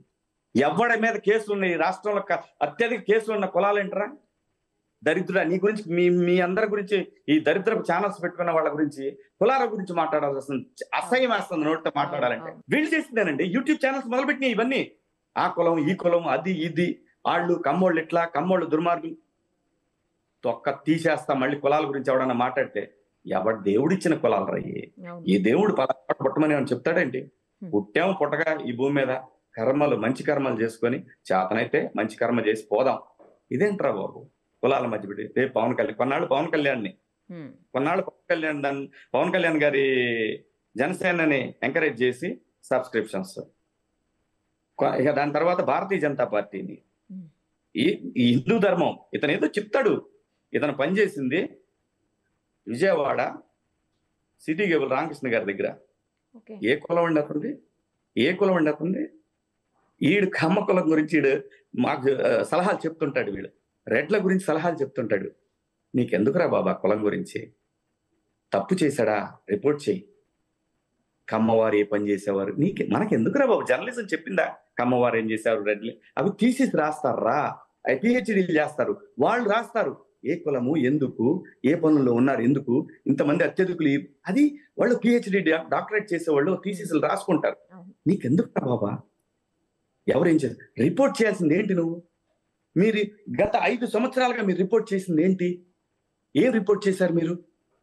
ఎవడి మీద కేసులు ఉన్నాయి ఈ రాష్ట్రంలో క- అత్యధిక కేసులు ఉన్న కులాలు ఏంటరా దరిద్రుడా నీ గురించి మీ మీ అందరి గురించి ఈ దరిద్రపు ఛానల్స్ పెట్టుకున్న వాళ్ళ గురించి కులాల గురించి మాట్లాడాల్సి వస్తుంది అసహ్యం వేస్తుంది నోటితో మాట్లాడాలంటే వీళ్ళు చేసిందేనండి యూట్యూబ్ ఛానల్స్ మొదలుపెట్టినాయి ఇవన్నీ ఆ కులం ఈ కులం అది ఇది వాళ్ళు కమ్మోళ్ళు ఇట్లా కమ్మోళ్ళు దుర్మార్గులు తొక్క తీసేస్తా మళ్ళీ కులాల గురించి ఎవడన్నా మాట్లాడితే ఎవడు దేవుడిచ్చిన కులాలు రయ్యి అవును ఈ దేవుడు పలానా పుట్టమని అని చెప్తాడేంటి పుట్టాము పుట్టగా ఈ భూమి మీద కర్మలు మంచి కర్మలు చేసుకొని చేతనైతే మంచి కర్మ చేసి పోదాం ఇదేంట్రా బాబు కులాల మధ్య పెట్టి రేపు పవన్ కళ్యాణ్ కొన్నాళ్ళు పవన్ కళ్యాణ్ని ఉమ్, కొన్నాళ్ళు పవన్ కళ్యాణ్ దాన్ని పవన్ కళ్యాణ్ గారి జనసేనని ఎంకరేజ్ చేసి సబ్స్క్రిప్షన్స్ కొ- ఇక దాని తర్వాత భారతీయ జనతా పార్టీని Hmm. ఈ ఈ హిందూ ధర్మం ఇతను ఏదో చెప్తాడు ఇతను పనిచేసింది విజయవాడ సిటీ కేబుల్ రామకృష్ణ గారి దగ్గర ఓకే ఏ కులం అండి అతనిది ఏ కులం అండి అతనిది ఈడు కమ్మ కులం గురించి ఈడు మాకు ఆ, సలహాలు చెప్తుంటాడు వీడు రెడ్ల గురించి సలహాలు చెప్తుంటాడు నీకెందుకురా బాబా కులం గురించి తప్పు చేశాడా రిపోర్ట్ చేయి కమ్మవారు ఏ పని చేసేవారు నీకు మనకెందుకురా బాబు జర్నలిజం చెప్పిందా కమ్మవారు ఏం చేశారు రెడ్లు అవి తీసేసి రాస్తారా అవి పిహెచ్డీలు చేస్తారు వాళ్ళు రాస్తారు ఏ కులము ఎందుకు ఏ పనుల్లో ఉన్నారు ఎందుకు ఇంతమంది అత్యధికులు ఈ- అది వాళ్ళు పిహెచ్డి డాక్టరేట్ చేసేవాళ్ళు థీసిస్లు రాసుకుంటారు అవును. నీకెందుకు బాబా ఎవరేం చేస్తారు రిపోర్ట్ చేయాల్సింది ఏంటి నువ్వు మీరు గత ఐదు సంవత్సరాలుగా మీరు రిపోర్ట్ చేసింది ఏంటి ఏం రిపోర్ట్ చేశారు మీరు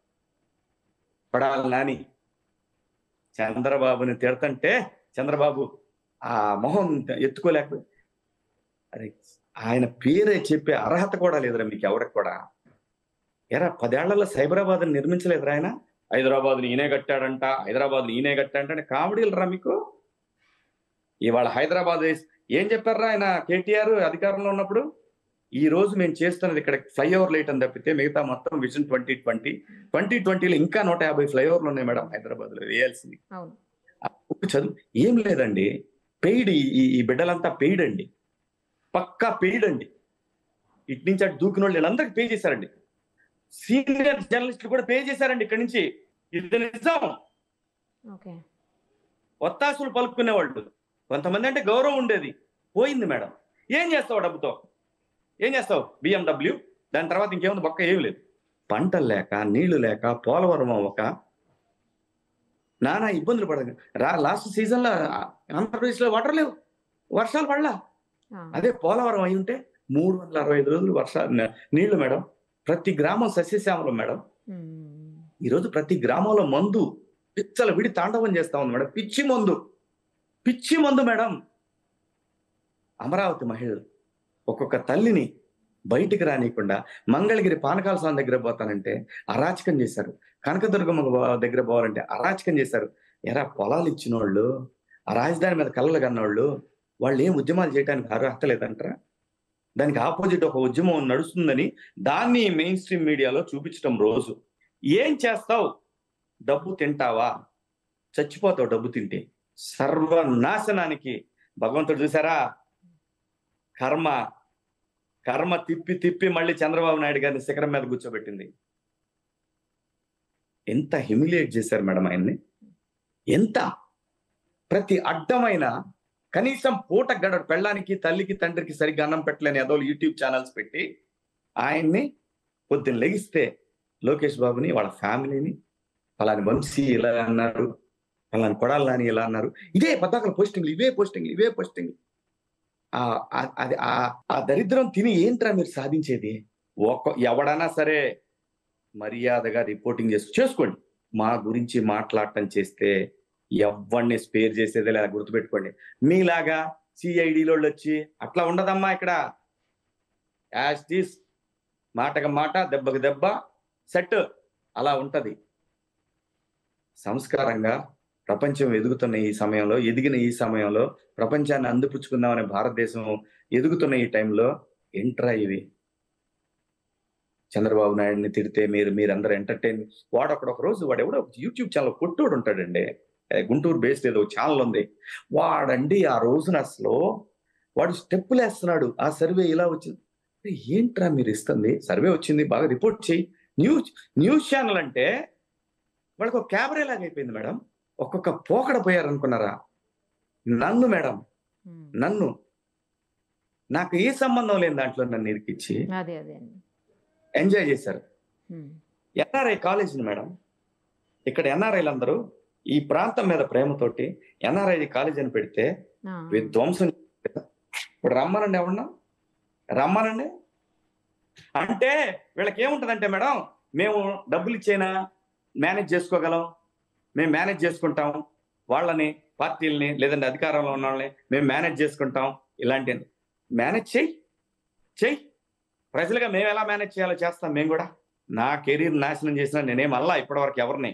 పడాలి నాని చంద్రబాబుని తిడతంటే చంద్రబాబు ఆ మొహం ఎత్తుకోలేకపోయి అరే ఆయన పేరే చెప్పే అర్హత కూడా లేదురా మీకు ఎవరికి కూడా ఎరా పదేళ్లలో సైబరాబాద్ నిర్మించలేదురా ఆయన హైదరాబాద్ ఈయనే కట్టాడంట హైదరాబాద్ ఈయనే కట్టాడంటే కామెడీలు రా మీకు ఇవాళ హైదరాబాద్ వేస్- ఏం చెప్పారా ఆయన కేటీఆర్ అధికారంలో ఉన్నప్పుడు ఈ రోజు మేము చేస్తున్నది ఇక్కడ ఫ్లైఓవర్ లైట్ అని తప్పితే మిగతా మొత్తం విజన్ ట్వంటీ ట్వంటీ ట్వంటీ ట్వంటీలో ఇంకా నూట యాభై ఫ్లైఓవర్లు ఉన్నాయి మేడం హైదరాబాద్ లో వేయాల్సింది అవును ఆ బుక్ చదువు ఏం లేదండి పెయిడ్ ఈ ఈ బిడ్డలంతా పెయిడ్ అండి పక్కా పెయిడ్ అండి ఇటు నుంచి అటు దూకిన వాళ్ళు వీళ్ళందరికీ పే చేశారండి సీనియర్ జర్నలిస్టులు కూడా పే చేశారండి ఇక్కడి నుంచి ఇది నిజం ఓకే ఒత్తాసులు పలుకునేవాళ్ళు కొంతమంది అంటే గౌరవం ఉండేది పోయింది మేడం ఏం చేస్తావు డబ్బుతో ఏం చేస్తావు బిఎండబ్ల్యూ దాని తర్వాత ఇంకేముంది బొక్క ఏమి లేదు పంటలు లేక నీళ్లు లేక పోలవరం అవ్వక నానా ఇబ్బందులు పడదు రా లాస్ట్ సీజన్ లో ఆంధ్రప్రదేశ్ లో వాటర్ లేవు వర్షాలు పడలా ఆ, అదే పోలవరం అయి ఉంటే మూడు వందల అరవై ఐదు రోజులు వర్షాలు నీళ్లు మేడం ప్రతి గ్రామం సస్యశ్యామలం మేడం ఉమ్, ఈరోజు ప్రతి గ్రామంలో మందు పిచ్చల విడి తాండవం చేస్తా ఉంది మేడం పిచ్చి మందు పిచ్చి మందు మేడం అమరావతి మహిళలు ఒక్కొక్క తల్లిని బయటికి రానియకుండా మంగళగిరి పానకాల స్వామి దగ్గర పోతానంటే అరాచకం చేశారు కనకదుర్గమ్మ బా- దగ్గర పోవాలంటే అరాచకం చేశారు ఎరా పొలాలు ఇచ్చిన వాళ్ళు ఆ రాజధాని మీద కళ్ళలు కన్నోళ్ళు వాళ్ళు ఏం ఉద్యమాలు చేయడానికి అర్హత లేదంటారా దానికి ఆపోజిట్ ఒక ఉద్యమం నడుస్తుందని దాన్ని మెయిన్ స్ట్రీమ్ మీడియాలో చూపించడం రోజు ఏం చేస్తావు డబ్బు తింటావా చచ్చిపోతావు డబ్బు తింటే సర్వనాశనానికి భగవంతుడు చూసారా కర్మ కర్మ తిప్పి తిప్పి మళ్ళీ చంద్రబాబు నాయుడు గారిని శిఖరం మీద కూర్చోబెట్టింది ఎంత హ్యూమిలియేట్ చేశారు మేడం ఆయన్ని ఎంత ప్రతి అడ్డమైన కనీసం పూట గడడు పెళ్ళానికి తల్లికి తండ్రికి సరిగ్గా అన్నం పెట్టలేని ఏదో యూట్యూబ్ ఛానల్స్ పెట్టి ఆయన్ని పొద్దున్న లెగిస్తే లోకేష్ బాబుని వాళ్ళ ఫ్యామిలీని పలాని వంశీ ఇలా అన్నారు పలాని కొడాలని ఇలా అన్నారు ఇదే పతాకల పోస్టింగ్లు ఇవే పోస్టింగ్లు ఇవే పోస్టింగ్లు ఆ ఆ- అది ఆ ఆ దరిద్రం తిని ఏంట్రా మీరు సాధించేది ఒక్క ఎవడన్నా సరే మర్యాదగా రిపోర్టింగ్ చేసు చేసుకోండి మా గురించి మాట్లాడటం చేస్తే ఎవరిని స్పేర్ చేసేదే లేదా గుర్తుపెట్టుకోండి మీలాగా సిఐడిలో వచ్చి అట్లా ఉండదమ్మా ఇక్కడ యాజ్ టీస్ మాటకు మాట దెబ్బకు దెబ్బ సెట్ అలా ఉంటది సంస్కారంగా ప్రపంచం ఎదుగుతున్న ఈ సమయంలో ఎదిగిన ఈ సమయంలో ప్రపంచాన్ని అందిపుచ్చుకుందామనే భారతదేశం ఎదుగుతున్న ఈ టైంలో ఎంట్రా ఇవి చంద్రబాబు నాయుడిని తిడితే మీరు మీరందరూ ఎంటర్టైన్ వాడు అక్కడ ఒక రోజు వాడు ఎవడో ఒక యూట్యూబ్ ఛానల్ కొట్టోడు ఉంటాడండి ఏ, గుంటూరు బేస్డ్ ఏదో ఛానల్ ఉంది వాడండి ఆ రోజున అసలు వాడు స్టెప్పులు వేస్తున్నాడు ఆ సర్వే ఇలా వచ్చింది అరే, ఏంట్రా మీరు ఇస్తుంది సర్వే వచ్చింది బాగా రిపోర్ట్ చేయి న్యూస్ న్యూస్ ఛానల్ అంటే వాళ్ళకి ఒక క్యాబరే లాగా అయిపోయింది మేడం ఒక్కొక్క పోకడ పోయారు అనుకున్నారా నన్ను మేడం ఉమ్, నన్ను నాకు ఏ సంబంధం లేని దాంట్లో నన్ను ఇరికిచ్చి అదే అదే అండి ఎంజాయ్ చేశారు ఉమ్. ఎన్ఆర్ఐ కాలేజీని మేడం ఇక్కడ ఎన్ఆర్ఐలు అందరూ ఈ ప్రాంతం మీద ప్రేమతోటి ఎన్ఆర్ఐ కాలేజ్ అని పెడితే ఆ. విధ్వంసం చేస్తారు. ఇప్పుడు రమ్మనండి ఎవరన్నా రమ్మనండి అంటే వీళ్ళకి ఏముంటదంటే మేడం మేము డబ్బులు ఇచ్చేనా మేనేజ్ చేసుకోగలం మేము మేనేజ్ చేసుకుంటాం వాళ్ళని పార్టీలని లేదంటే అధికారంలో ఉన్న వాళ్ళని మేము మేనేజ్ చేసుకుంటాం ఇలాంటి మేనేజ్ చెయ్యి చెయ్యి ప్రజలుగా మేము ఎలా మేనేజ్ చేయాలో చేస్తాం మేము కూడా నా కెరీర్ నాశనం చేసిన నేనేం అల్లా ఇప్పటివరకు ఎవరిని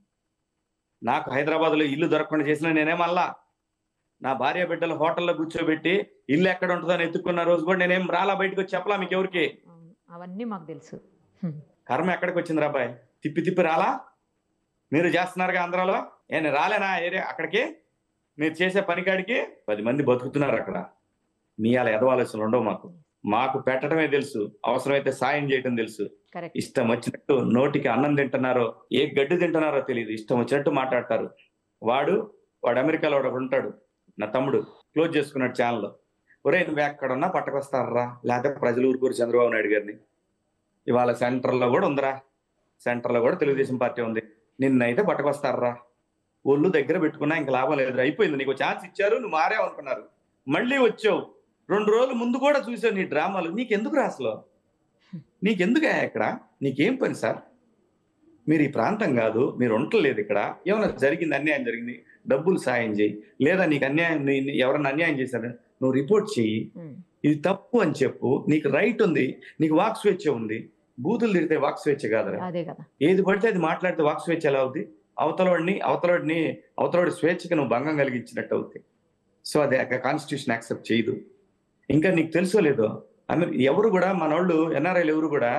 నాకు హైదరాబాద్లో ఇల్లు దొరకకుండా చేసిన నేనేం అల్లా నా భార్య బిడ్డలు హోటల్లో కూర్చోబెట్టి ఇల్లు ఎక్కడ ఉంటుందో అని ఎత్తుకున్న రోజు కూడా నేనేం రాలా బయటకు వచ్చి చెప్పలా మీకు ఎవరికి అవును. అవన్నీ మాకు తెలుసు కర్మ ఎక్కడికి వచ్చింది రాబాయ్ తిప్పి తిప్పి రాలా మీరు చేస్తున్నారుగా ఆంధ్రాలో నేను రాలేనా ఏరియా అక్కడికి మీరు చేసే పనికాడికి పది మంది బతుకుతున్నారు అక్కడ మీ అలా ఎదవాల్సిన ఉండవు మాకు మాకు పెట్టడమే తెలుసు అవసరమైతే సాయం చేయటం తెలుసు కరెక్ట్ ఇష్టం వచ్చినట్టు నోటికి అన్నం తింటున్నారో ఏ గడ్డి తింటున్నారో తెలియదు ఇష్టం వచ్చినట్టు మాట్లాడతారు వాడు వాడు అమెరికాలో వాడు ఒకడు ఉంటాడు నా తమ్ముడు క్లోజ్ చేసుకున్నాడు ఛానల్ ఒరే నువ్వు ఎక్కడున్నా పట్టకొస్తారా లేకపోతే ప్రజలు ఊరుకూరు చంద్రబాబు నాయుడు గారిని ఇవాళ సెంటర్లో కూడా ఉందిరా సెంటర్లో కూడా తెలుగుదేశం పార్టీ ఉంది నిన్నైతే పట్టకొస్తారా ఒళ్ళు దగ్గర పెట్టుకున్నా ఇంకా లాభం లేదు అయిపోయింది నీకు ఛాన్స్ ఇచ్చారు నువ్వు మారావు అనుకున్నారు మళ్ళీ వచ్చావు రెండు రోజులు ముందు కూడా చూసావు నీ డ్రామాలు నీకెందుకు రా అసలు నీకెందుకు ఇక్కడ నీకేం పని సార్ మీరు ఈ ప్రాంతం కాదు మీరు ఉండలేదు ఇక్కడ ఏమైనా జరిగింది అన్యాయం జరిగింది డబ్బులు సాయం చేయి లేదా నీకు అన్యాయం నీ- నీ- ఎవరైనా అన్యాయం చేశారు నువ్వు రిపోర్ట్ చెయ్యి ఉమ్. ఇది తప్పు అని చెప్పు నీకు రైట్ ఉంది నీకు వాక్ స్వేచ్ఛ ఉంది బూతులు తిడితే వాక్ స్వేచ్ఛ కాదురా అదే కదా ఏది పడితే అది మాట్లాడితే వాక్ స్వేచ్ఛ ఎలా అవుద్ది అవతలవాడిని అవతలవాడిని అవతలవాడి స్వేచ్ఛకి నువ్వు భంగం కలిగించినట్టు అవుద్ది సో అది కాన్స్టిట్యూషన్ యాక్సెప్ట్ చేయదు ఇంకా నీకు తెలుసో లేదో అమెరి ఎవరు కూడా మనోళ్ళు ఎన్ఆర్ఐలు ఎవరు కూడా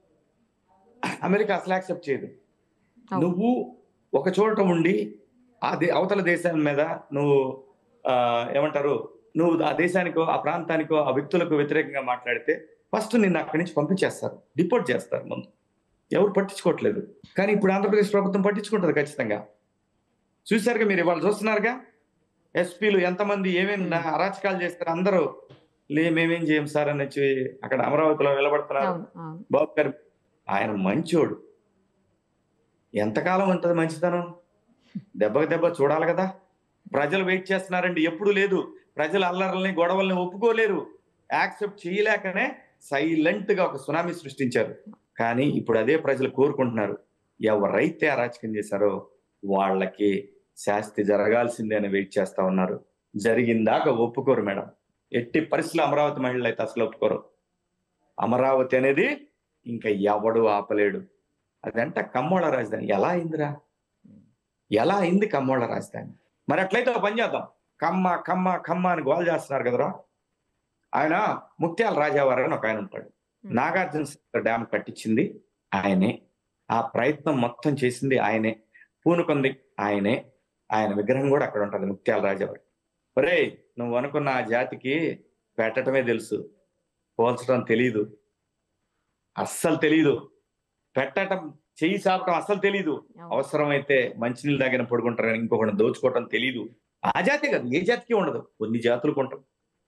అమెరికా అసలు యాక్సెప్ట్ చేయదు అవును. నువ్వు ఒక చోట ఉండి ఆ దే అవతల దేశం మీద నువ్వు ఆ, ఏమంటారు నువ్వు ఆ దేశానికో ఆ ప్రాంతానికో ఆ వ్యక్తులకు వ్యతిరేకంగా మాట్లాడితే ఫస్ట్ నిన్ను అక్కడి నుంచి పంపించేస్తారు డిపోర్ట్ చేస్తారు ముందు ఎవరు పట్టించుకోవట్లేదు కానీ ఇప్పుడు ఆంధ్రప్రదేశ్ ప్రభుత్వం పట్టించుకుంటుంది ఖచ్చితంగా చూశారుగా మీరు ఇవాళ చూస్తున్నారుగా ఎస్పీలు ఎంతమంది ఏమేమి అరాచకాలు చేస్తారు అందరూ లే మేమేం చేయం సార్ అని వచ్చి అక్కడ అమరావతిలో నిలబడుతున్నారు అవును అవును బాబు గారు ఆయన మంచోడు ఎంతకాలం ఉంటుంది మంచితనం దెబ్బకి దెబ్బ చూడాలి కదా ప్రజలు వెయిట్ చేస్తున్నారండి ఎప్పుడు లేదు ప్రజలు అల్లర్లని గొడవల్ని ఒప్పుకోలేరు యాక్సెప్ట్ చేయలేకనే సైలెంట్ గా ఒక సునామీ సృష్టించారు కానీ ఇప్పుడు అదే ప్రజలు కోరుకుంటున్నారు ఎవరైతే అరాచకం చేశారో వాళ్ళకి శాస్తి జరగాల్సిందే అని వెయిట్ చేస్తా ఉన్నారు జరిగిందాక ఒప్పుకోరు మేడం ఎట్టి పరిస్థితుల్లో అమరావతి మహిళలు అయితే అసలు ఒప్పుకోరు అమరావతి అనేది ఇంకా ఎవడు ఆపలేడు అదంట కమ్మోళ్ళ రాజధాని ఎలా అయిందిరా ఎలా అయింది కమ్మోళ్ళ రాజధాని మరి అట్లయితే ఒక పని చేద్దాం కమ్మ కమ్మ కమ్మ అని గోల్ చేస్తున్నారు కదరా ఆయన ముత్యాల రాజావారు అని ఒక ఆయన ఉంటాడు నాగార్జున సాగర్ డ్యామ్ కట్టించింది ఆయనే ఆ ప్రయత్నం మొత్తం చేసింది ఆయనే పూనుకుంది ఆయనే ఆయన విగ్రహం కూడా అక్కడ ఉంటుంది ముత్యాల రాజావారి ఒరే నువ్వు అనుకున్న ఆ జాతికి పెట్టడమే తెలుసు పోల్చడం తెలీదు అస్సలు తెలీదు పెట్టడం చెయ్యి సాపటం అస్సలు తెలీదు అవును. అవసరమైతే మంచినీళ్ళు దగ్గర పడుకుంటారు కానీ ఇంకొకటి దోచుకోవటం తెలీదు ఆ జాతి కాదు ఏ జాతికి ఉండదు కొన్ని జాతులకు ఉంటాం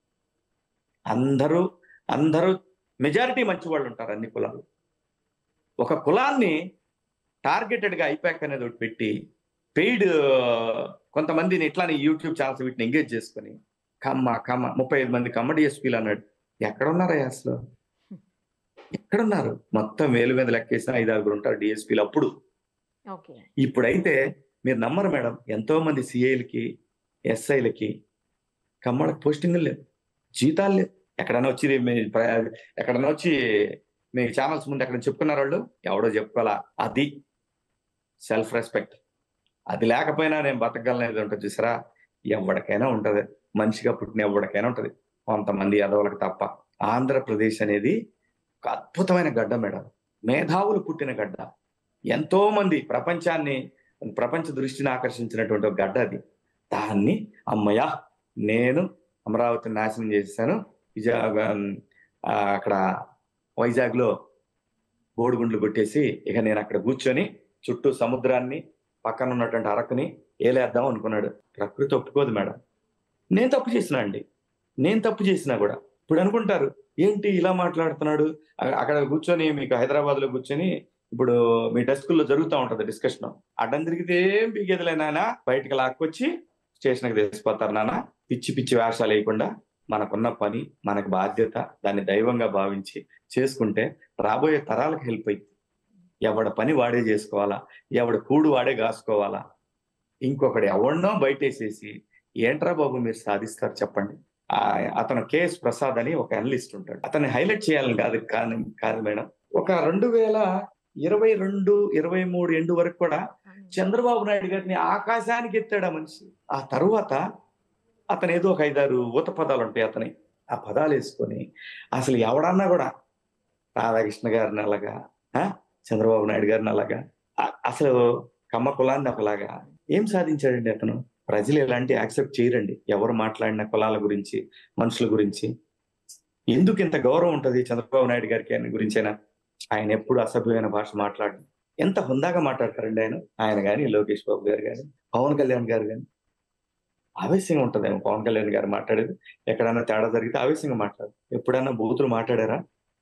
అందరూ అందరూ మెజారిటీ మంచి వాళ్ళు ఉంటారు అన్ని కులాలు ఒక కులాన్ని టార్గెటెడ్ గా ఐపాక్ అనేది ఒకటి పెట్టి పెయిడ్ కొంతమందిని ఇట్లానే యూట్యూబ్ ఛానల్స్ వీటిని ఎంగేజ్ చేసుకొని కమ్మ కమ్మ ముప్పై ఐదు మంది కమ్మ డిఎస్పీలు అన్నాడు ఎక్కడున్నారా అసలు ఎక్కడున్నారు మొత్తం వేలు మీద లెక్కేసిన ఐదు ఆరుగురు ఉంటారు డిఎస్పీలు అప్పుడు ఓకే ఇప్పుడైతే మీరు నమ్మరు మేడం ఎంతో మంది సిఐలకి ఎస్ఐలకి కమ్మడకు పోస్టింగ్ లేవు జీతాలు లేవు ఎక్కడైనా వచ్చి మీ- ప్ర- ఎక్కడైనా వచ్చి మీ ఛానల్స్ ముందు ఎక్కడ చెప్పుకున్నారు వాళ్ళు ఎవడో చెప్పుకోవాలా అది సెల్ఫ్ రెస్పెక్ట్ అది లేకపోయినా నేను బతకగలను ఏదో ఉంటుంది చూసారా ఎవరికైనా ఉంటది మనిషిగా పుట్టిన ఎవరికైనా ఉంటది కొంతమంది యాదవులకు తప్ప ఆంధ్రప్రదేశ్ అనేది ఒక అద్భుతమైన గడ్డ మేడం మేధావులు పుట్టిన గడ్డ ఎంతో మంది ప్రపంచాన్ని ప్రపంచ దృష్టిని ఆకర్షించినటువంటి ఒక గడ్డ అది దాన్ని అమ్మయ్య నేను అమరావతిని నాశనం చేశాను విజయ ఆ, అక్కడ వైజాగ్ లో బోడిగుండ్లు కొట్టేసి ఇక నేను అక్కడ కూర్చొని చుట్టూ సముద్రాన్ని పక్కన ఉన్నటువంటి అరకుని ఏలేద్దాం అనుకున్నాడు ప్రకృతి ఒప్పుకోదు మేడం నేను తప్పు చేసినా అండి నేను తప్పు చేసినా కూడా ఇప్పుడు అనుకుంటారు ఏంటి ఇలా మాట్లాడుతున్నాడు అ- అక్కడ కూర్చొని మీకు హైదరాబాద్ లో కూర్చొని ఇప్పుడు మీ డెస్క్ లో జరుగుతూ ఉంటది డిస్కషన్ అడ్డం తిరిగితే ఏం పీకేదిలే నాన్న బయటకు లాక్కొచ్చి స్టేషన్కి తీసుకుపోతారు నాన్న పిచ్చి పిచ్చి వేషాలు వేయకుండా మనకున్న పని మనకు బాధ్యత దాన్ని దైవంగా భావించి చేసుకుంటే రాబోయే తరాలకు హెల్ప్ అయింది ఎవడ పని వాడే చేసుకోవాలా ఎవడ కూడు వాడే కాసుకోవాలా ఇంకొకటి ఎవడనో బయటేసేసి ఏంట్రా బాబు మీరు సాధిస్తారు చెప్పండి ఆ, అతను కేఎస్ ప్రసాద్ అని ఒక అనలిస్ట్ ఉంటాడు అతన్ని హైలైట్ చేయాలని కాదు కాదు కాదు మేడం ఒక రెండు వేల ఇరవై రెండు ఇరవై మూడు ఎండు వరకు కూడా చంద్రబాబు నాయుడు గారిని ఆకాశానికి ఎత్తాడు ఆ మనిషి ఆ తరువాత అతను ఏదో ఒక ఐదారు ఊత పదాలు ఉంటాయి అతని ఆ పదాలు వేసుకొని అసలు ఎవడన్నా కూడా రాధాకృష్ణ గారిని అలాగా ఆ, చంద్రబాబు నాయుడు గారిని అలాగా ఆ- అసలు కమ్మ కులాన్ని ఒకలాగా ఏం సాధించాడండి అతను ప్రజలు ఎలాంటి యాక్సెప్ట్ చేయరండి ఎవరు మాట్లాడిన కులాల గురించి మనుషుల గురించి ఎందుకు ఇంత గౌరవం ఉంటది చంద్రబాబు నాయుడు గారికి ఆయన గురించైనా ఆయన ఎప్పుడు అసభ్యమైన భాష మాట్లాడు ఎంత హుందాగా మాట్లాడతారండి ఆయన ఆయన కానీ లోకేష్ బాబు గారు కానీ పవన్ కళ్యాణ్ గారు కానీ ఆవేశంగా ఉంటదేమో పవన్ కళ్యాణ్ గారు మాట్లాడేది ఎక్కడైనా తేడా జరిగితే ఆవేశంగా మాట్లాడు ఎప్పుడైనా బూతులు మాట్లాడారా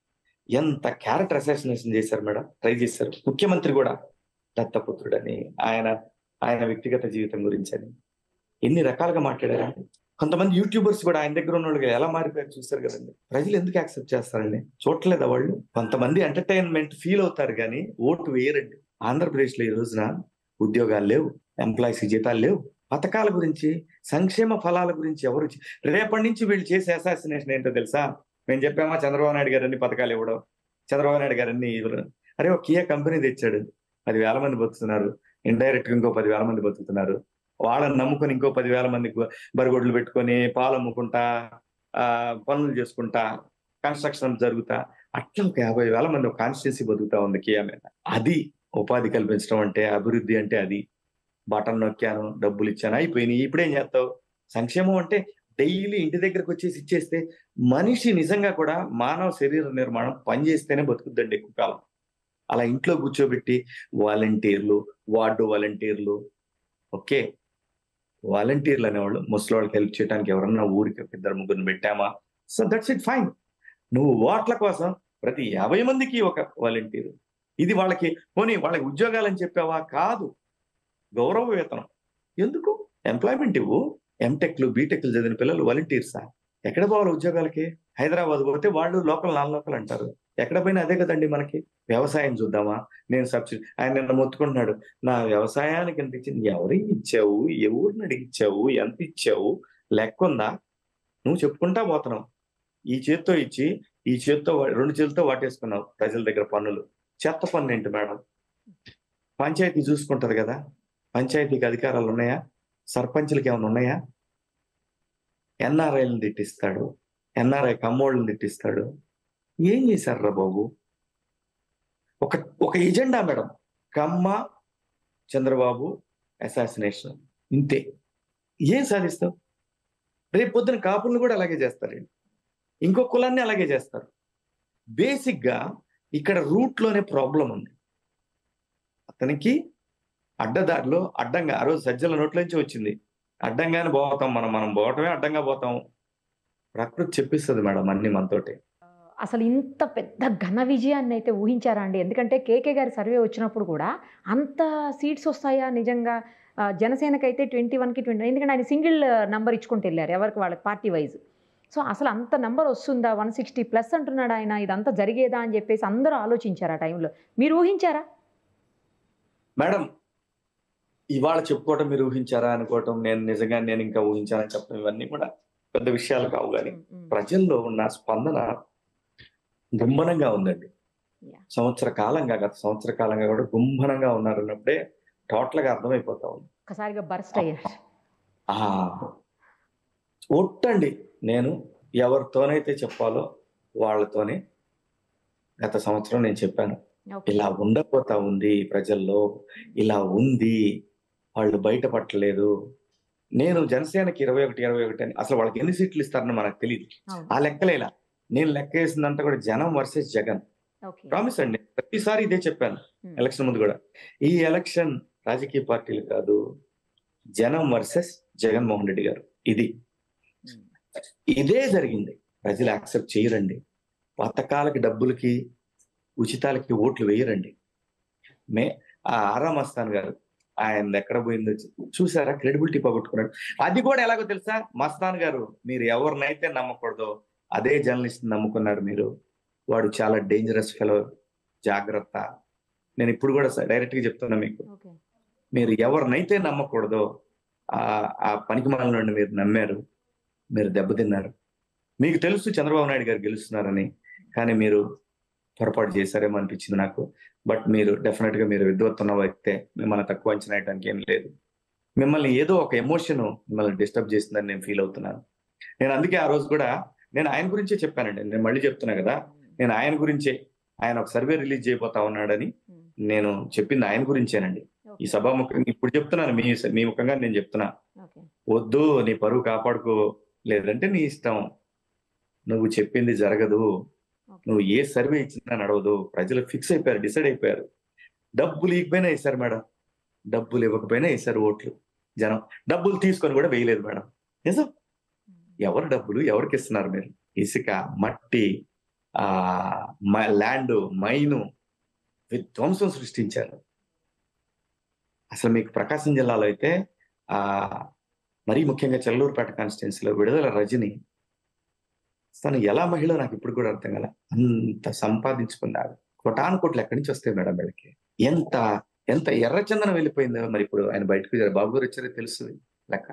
ఎంత క్యారెక్టర్ అసాసినేషన్ చేశారు మేడం ట్రై చేశారు ముఖ్యమంత్రి కూడా దత్తపుత్రుడని ఆయన ఆయన వ్యక్తిగత జీవితం గురించి అని ఎన్ని రకాలుగా మాట్లాడారా కొంతమంది యూట్యూబర్స్ కూడా ఆయన దగ్గర ఉన్న వాళ్ళు ఎలా మారిపోయారు చూస్తారు కదండి ప్రజలు ఎందుకు యాక్సెప్ట్ చేస్తారండి చూడలేదా వాళ్ళు కొంతమంది ఎంటర్టైన్మెంట్ ఫీల్ అవుతారు కానీ ఓటు వేయరండి ఆంధ్రప్రదేశ్ లో ఈ రోజున ఉద్యోగాలు లేవు ఎంప్లాయీస్ జీతాలు లేవు పథకాల గురించి సంక్షేమ ఫలాల గురించి ఎవరు చే- రేపటి నుంచి వీళ్ళు చేసే అసాసినేషన్ ఏంటో తెలుసా మేము చెప్పామా చంద్రబాబు నాయుడు గారు అన్ని పథకాలు ఇవ్వడం చంద్రబాబు నాయుడు గారు అన్ని ఇవ్వడం అరే ఒక కియా కంపెనీ తెచ్చాడు పదివేల మంది బతుకుతున్నారు ఇండైరెక్ట్ గా ఇంకో పదివేల మంది బతుకుతున్నారు వాళ్ళని నమ్ముకొని ఇంకో పదివేల మంది గు- బరిగొడ్లు పెట్టుకొని పాలు అమ్ముకుంటా ఆ పనులు చేసుకుంటా కన్స్ట్రక్షన్ జరుగుతా అట్లా ఒక యాభై వేల మంది ఒక కాన్స్టిట్యూన్సీ బతుకుతా ఉంది కియా మీద అది ఉపాధి కల్పించడం అంటే అభివృద్ధి అంటే అది బటన్ నొక్కాను డబ్బులు ఇచ్చాను అయిపోయినాయి ఇప్పుడేం చేస్తావు సంక్షేమం అంటే డైలీ ఇంటి దగ్గరకు వచ్చేసి ఇచ్చేస్తే మనిషి నిజంగా కూడా మానవ శరీర నిర్మాణం పనిచేస్తేనే బతుకుద్దండి ఎక్కువ కాలం అలా ఇంట్లో కూర్చోబెట్టి వాలంటీర్లు వార్డు వాలంటీర్లు ఓకే వాలంటీర్లు అనేవాళ్ళు ముసలి వాళ్ళకి హెల్ప్ చేయడానికి ఎవరన్నా ఊరికి ఒక ఇద్దరు ముగ్గురిని పెట్టామా సో దట్స్ ఇట్ ఫైన్ నువ్వు ఓట్ల కోసం ప్రతి యాభై మందికి ఒక వాలంటీర్ ఇది వాళ్ళకి పోనీ వాళ్ళకి ఉద్యోగాలని చెప్పావా కాదు గౌరవ వేతనం ఎందుకు ఎంప్లాయ్మెంట్ ఇవ్వు ఎంటెక్లు బీటెక్లు చదివిన పిల్లలు వాలంటీర్సా ఎక్కడ పోవాలి ఉద్యోగాలకి హైదరాబాద్ పోతే వాళ్ళు లోకల్ నాన్ లోకల్ అంటారు ఎక్కడ పోయినా అదే కదండి మనకి వ్యవసాయం చూద్దామా నేను సబ్సిడీ ఆయన నిన్న మొత్తుకుంటున్నాడు నా వ్యవసాయానికి ఎంత ఇచ్చింది ఎవరికి ఇచ్చావు ఎవరిని అడిగిచ్చావు ఎంత ఇచ్చావు లెక్క ఉందా నువ్వు చెప్పుకుంటా పోతున్నావు ఈ చేత్తో ఇచ్చి ఈ చేత్తో వా- రెండు చేతులతో వాటేసుకున్నావు ప్రజల దగ్గర పన్నులు చెత్త పన్ను ఏంటి మేడం పంచాయతీ చూసుకుంటది కదా పంచాయతీకి అధికారాలు ఉన్నాయా సర్పంచ్లకి ఏమైనా ఉన్నాయా ఎన్ఆర్ఐలను తిట్టిస్తాడు ఎన్ఆర్ఐ కమ్మోళ్ళని తిట్టిస్తాడు ఏం చేశారు బాబు ఒక ఒక agenda madam Kamma Chandrababu assassination ఇంతే ఏం సాధిస్తావు రేపు పొద్దున కాపులను కూడా అలాగే చేస్తారండి ఇంకో కులాన్ని అలాగే చేస్తారు బేసిక్ గా ఇక్కడ రూట్ లోనే ప్రాబ్లం ఉంది అతనికి అడ్డదారిలో అడ్డంగా ఆ రోజు సజ్జల నోట్ల నుంచి వచ్చింది అడ్డంగానే పోతాం మనం మనం పోవటమే అడ్డంగా పోతాం ప్రకృతి చెప్పిస్తుంది మేడం అన్ని మనతోటి అసలు ఇంత పెద్ద ఘన విజయాన్ని అయితే ఊహించారా అండి ఎందుకంటే కేకే గారి సర్వే వచ్చినప్పుడు కూడా అంత సీట్స్ వస్తాయా నిజంగా ఆ, జనసేనకైతే ట్వంటీ వన్కి ట్వంటీ ఎందుకంటే ఆయన సింగిల్ నంబర్ ఇచ్చుకుంటూ వెళ్ళారు ఎవరికి వాళ్ళకి పార్టీ వైజ్ సో అసలు అంత నంబర్ వస్తుందా వన్ సిక్స్టీ ప్లస్ అంటున్నాడు ఆయన ఇదంతా జరిగేదా అని చెప్పేసి అందరూ ఆలోచించారు ఆ టైంలో మీరు ఊహించారా మేడం ఇవాళ చెప్పుకోవటం మీరు ఊహించారా అనుకోవటం నేను నిజంగా నేను ఇంకా ఊహించానని చెప్పడం ఇవన్నీ కూడా పెద్ద విషయాలు కావు కానీ ఉమ్, ఉమ్. ప్రజల్లో ఉన్న స్పందన గుంభనంగా ఉందండి Yeah. సంవత్సర కాలంగా గత సంవత్సర కాలంగా కూడా గుంభనంగా ఉన్నారు అన్నప్పుడే టోటల్ గా అర్థమైపోతా ఉంది ఒక్కసారిగా బర్స్ట్ అయ్యారు ఆ ఒట్టండి నేను ఎవరితోనైతే చెప్పాలో వాళ్ళతోనే గత సంవత్సరం నేను చెప్పాను ఓకే ఇలా ఉండపోతా ఉంది ప్రజల్లో ఇలా ఉంది వాళ్ళు బయటపట్టలేదు నేను జనసేనకి ఇరవై ఒకటి ఇరవై ఒకటి అని అసలు వాళ్ళకి ఎన్ని సీట్లు ఇస్తారని మనకు తెలియదు అవును ఆ లెక్కలేలా నేను లెక్క వేసిందంతా కూడా జనం వర్సెస్ జగన్ ఓకే ప్రామిస్ అండి ప్రతిసారి ఇదే చెప్పాను ఉమ్. ఎలక్షన్ ముందు కూడా ఈ ఎలక్షన్ రాజకీయ పార్టీలు కాదు జనం వర్సెస్ జగన్మోహన్ రెడ్డి గారు ఇది ఉమ్. ఇదే జరిగింది ప్రజలు యాక్సెప్ట్ చేయరండి పథకాలకి డబ్బులకి ఉచితాలకి ఓట్లు వేయరండి మే ఆ ఆరా మస్తాన్ గారు ఆయన ఎక్కడ పోయిందో చూ- చూసారా క్రెడిబిలిటీ పోగొట్టుకున్నాడు అది కూడా ఎలాగో తెలుసా మస్తాన్ గారు మీరు ఎవరినైతే నమ్మకూడదో అదే జర్నలిస్ట్ నమ్ముకున్నారు మీరు వాడు చాలా డేంజరస్ ఫెలో జాగ్రత్త నేను ఇప్పుడు కూడా డైరెక్ట్ గా చెప్తున్నా మీకు ఓకే మీరు ఎవరినైతే నమ్మకూడదో ఆ ఆ పనికి నుండి మీరు నమ్మారు మీరు దెబ్బతిన్నారు మీకు తెలుసు చంద్రబాబు నాయుడు గారు గెలుస్తున్నారని కానీ మీరు పొరపాటు చేశారేమో అనిపించింది నాకు బట్ మీరు డెఫినెట్ గా మీరు విద్వత్తున్న వ్యక్తే మిమ్మల్ని తక్కువ అంచనా వేయడానికి ఏం లేదు మిమ్మల్ని ఏదో ఒక ఎమోషన్ మిమ్మల్ని డిస్టర్బ్ చేసిందని నేను ఫీల్ అవుతున్నాను నేను అందుకే ఆ రోజు కూడా నేను ఆయన గురించే చెప్పానండి నేను మళ్ళీ చెప్తున్నా కదా నేను ఆయన గురించే ఆయన ఒక సర్వే రిలీజ్ చేయబోతా ఉన్నాడని నేను చెప్పింది ఆయన గురించేనండి ఈ సభాముఖంగా ఇప్పుడు చెప్తున్నాను మీ మీ ముఖంగా నేను చెప్తున్నా ఓకే వద్దు నీ పరువు కాపాడుకో లేదంటే నీ ఇష్టం నువ్వు చెప్పింది జరగదు నువ్వు ఏ సర్వే ఇచ్చినా నడవదు ప్రజలు ఫిక్స్ అయిపోయారు డిసైడ్ అయిపోయారు డబ్బులు ఇవ్వకపోయినా వేశారు మేడం డబ్బులు ఇవ్వకపోయినా వేశారు ఓట్లు జనం డబ్బులు తీసుకొని కూడా వేయలేదు మేడం నిజం ఎవరు డబ్బులు ఎవరికి ఇస్తున్నారు మీరు ఇసుక మట్టి ఆ ల్యాండ్ మైను విధ్వంసం సృష్టించారు అసలు మీకు ప్రకాశం జిల్లాలో అయితే ఆ మరీ ముఖ్యంగా చెల్లూరుపేట కాన్స్టిట్యున్సీలో విడుదల రజని తను ఎలా మహిళ నాకు ఇప్పుడు కూడా అర్థం కదా అంత సంపాదించుకున్నారు కోటాను కోట్లు ఎక్కడి నుంచి వస్తాయి మేడం వీళ్ళకి ఎంత ఎంత ఎర్రచందనం వెళ్ళిపోయిందో మరి ఇప్పుడు ఆయన బయటకు వచ్చారు. బాబు గారు వచ్చారో తెలుస్తుంది లెక్క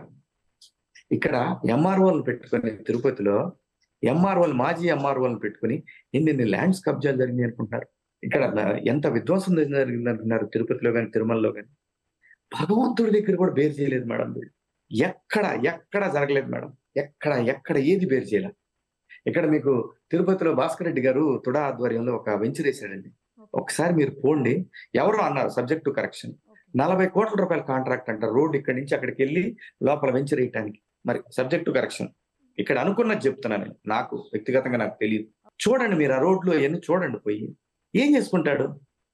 ఇక్కడ ఎంఆర్ఓలను పెట్టుకుని తిరుపతిలో ఎంఆర్ఓలు మాజీ ఎంఆర్ఓలను పెట్టుకుని ఎన్ని ల్యాండ్స్ కబ్జాలు జరిగినాయి అనుకుంటున్నారు ఇక్కడ ఎంత విధ్వంసం జరిగింది అనుకున్నారు తిరుపతిలో కానీ తిరుమలలో కానీ భగవంతుడి దగ్గర కూడా బేర్ చేయలేదు మేడం వీళ్ళు ఎక్కడ ఎక్కడ జరగలేదు మేడం ఎక్కడ ఎక్కడ ఏది బేర్ చేయలేదు ఇక్కడ మీకు తిరుపతిలో భాస్కర్ రెడ్డి గారు తుడా ఆధ్వర్యంలో ఒక వెంచర్ వేసాడండి ఒకసారి మీరు పోండి ఎవరో అన్నారు సబ్జెక్ట్ టు కరెక్షన్ నలభై కోట్ల రూపాయల కాంట్రాక్ట్ అంటారు రోడ్ ఇక్కడి నుంచి అక్కడికి వెళ్ళి లోపల వెంచర్ వేయటానికి మరి సబ్జెక్ట్ టు కరెక్షన్ ఇక్కడ అనుకున్నది చెప్తున్నా నేను నాకు వ్యక్తిగతంగా నాకు తెలియదు చూడండి మీరు ఆ రోడ్లు అవన్నీ చూడండి పోయి ఏం చేసుకుంటాడు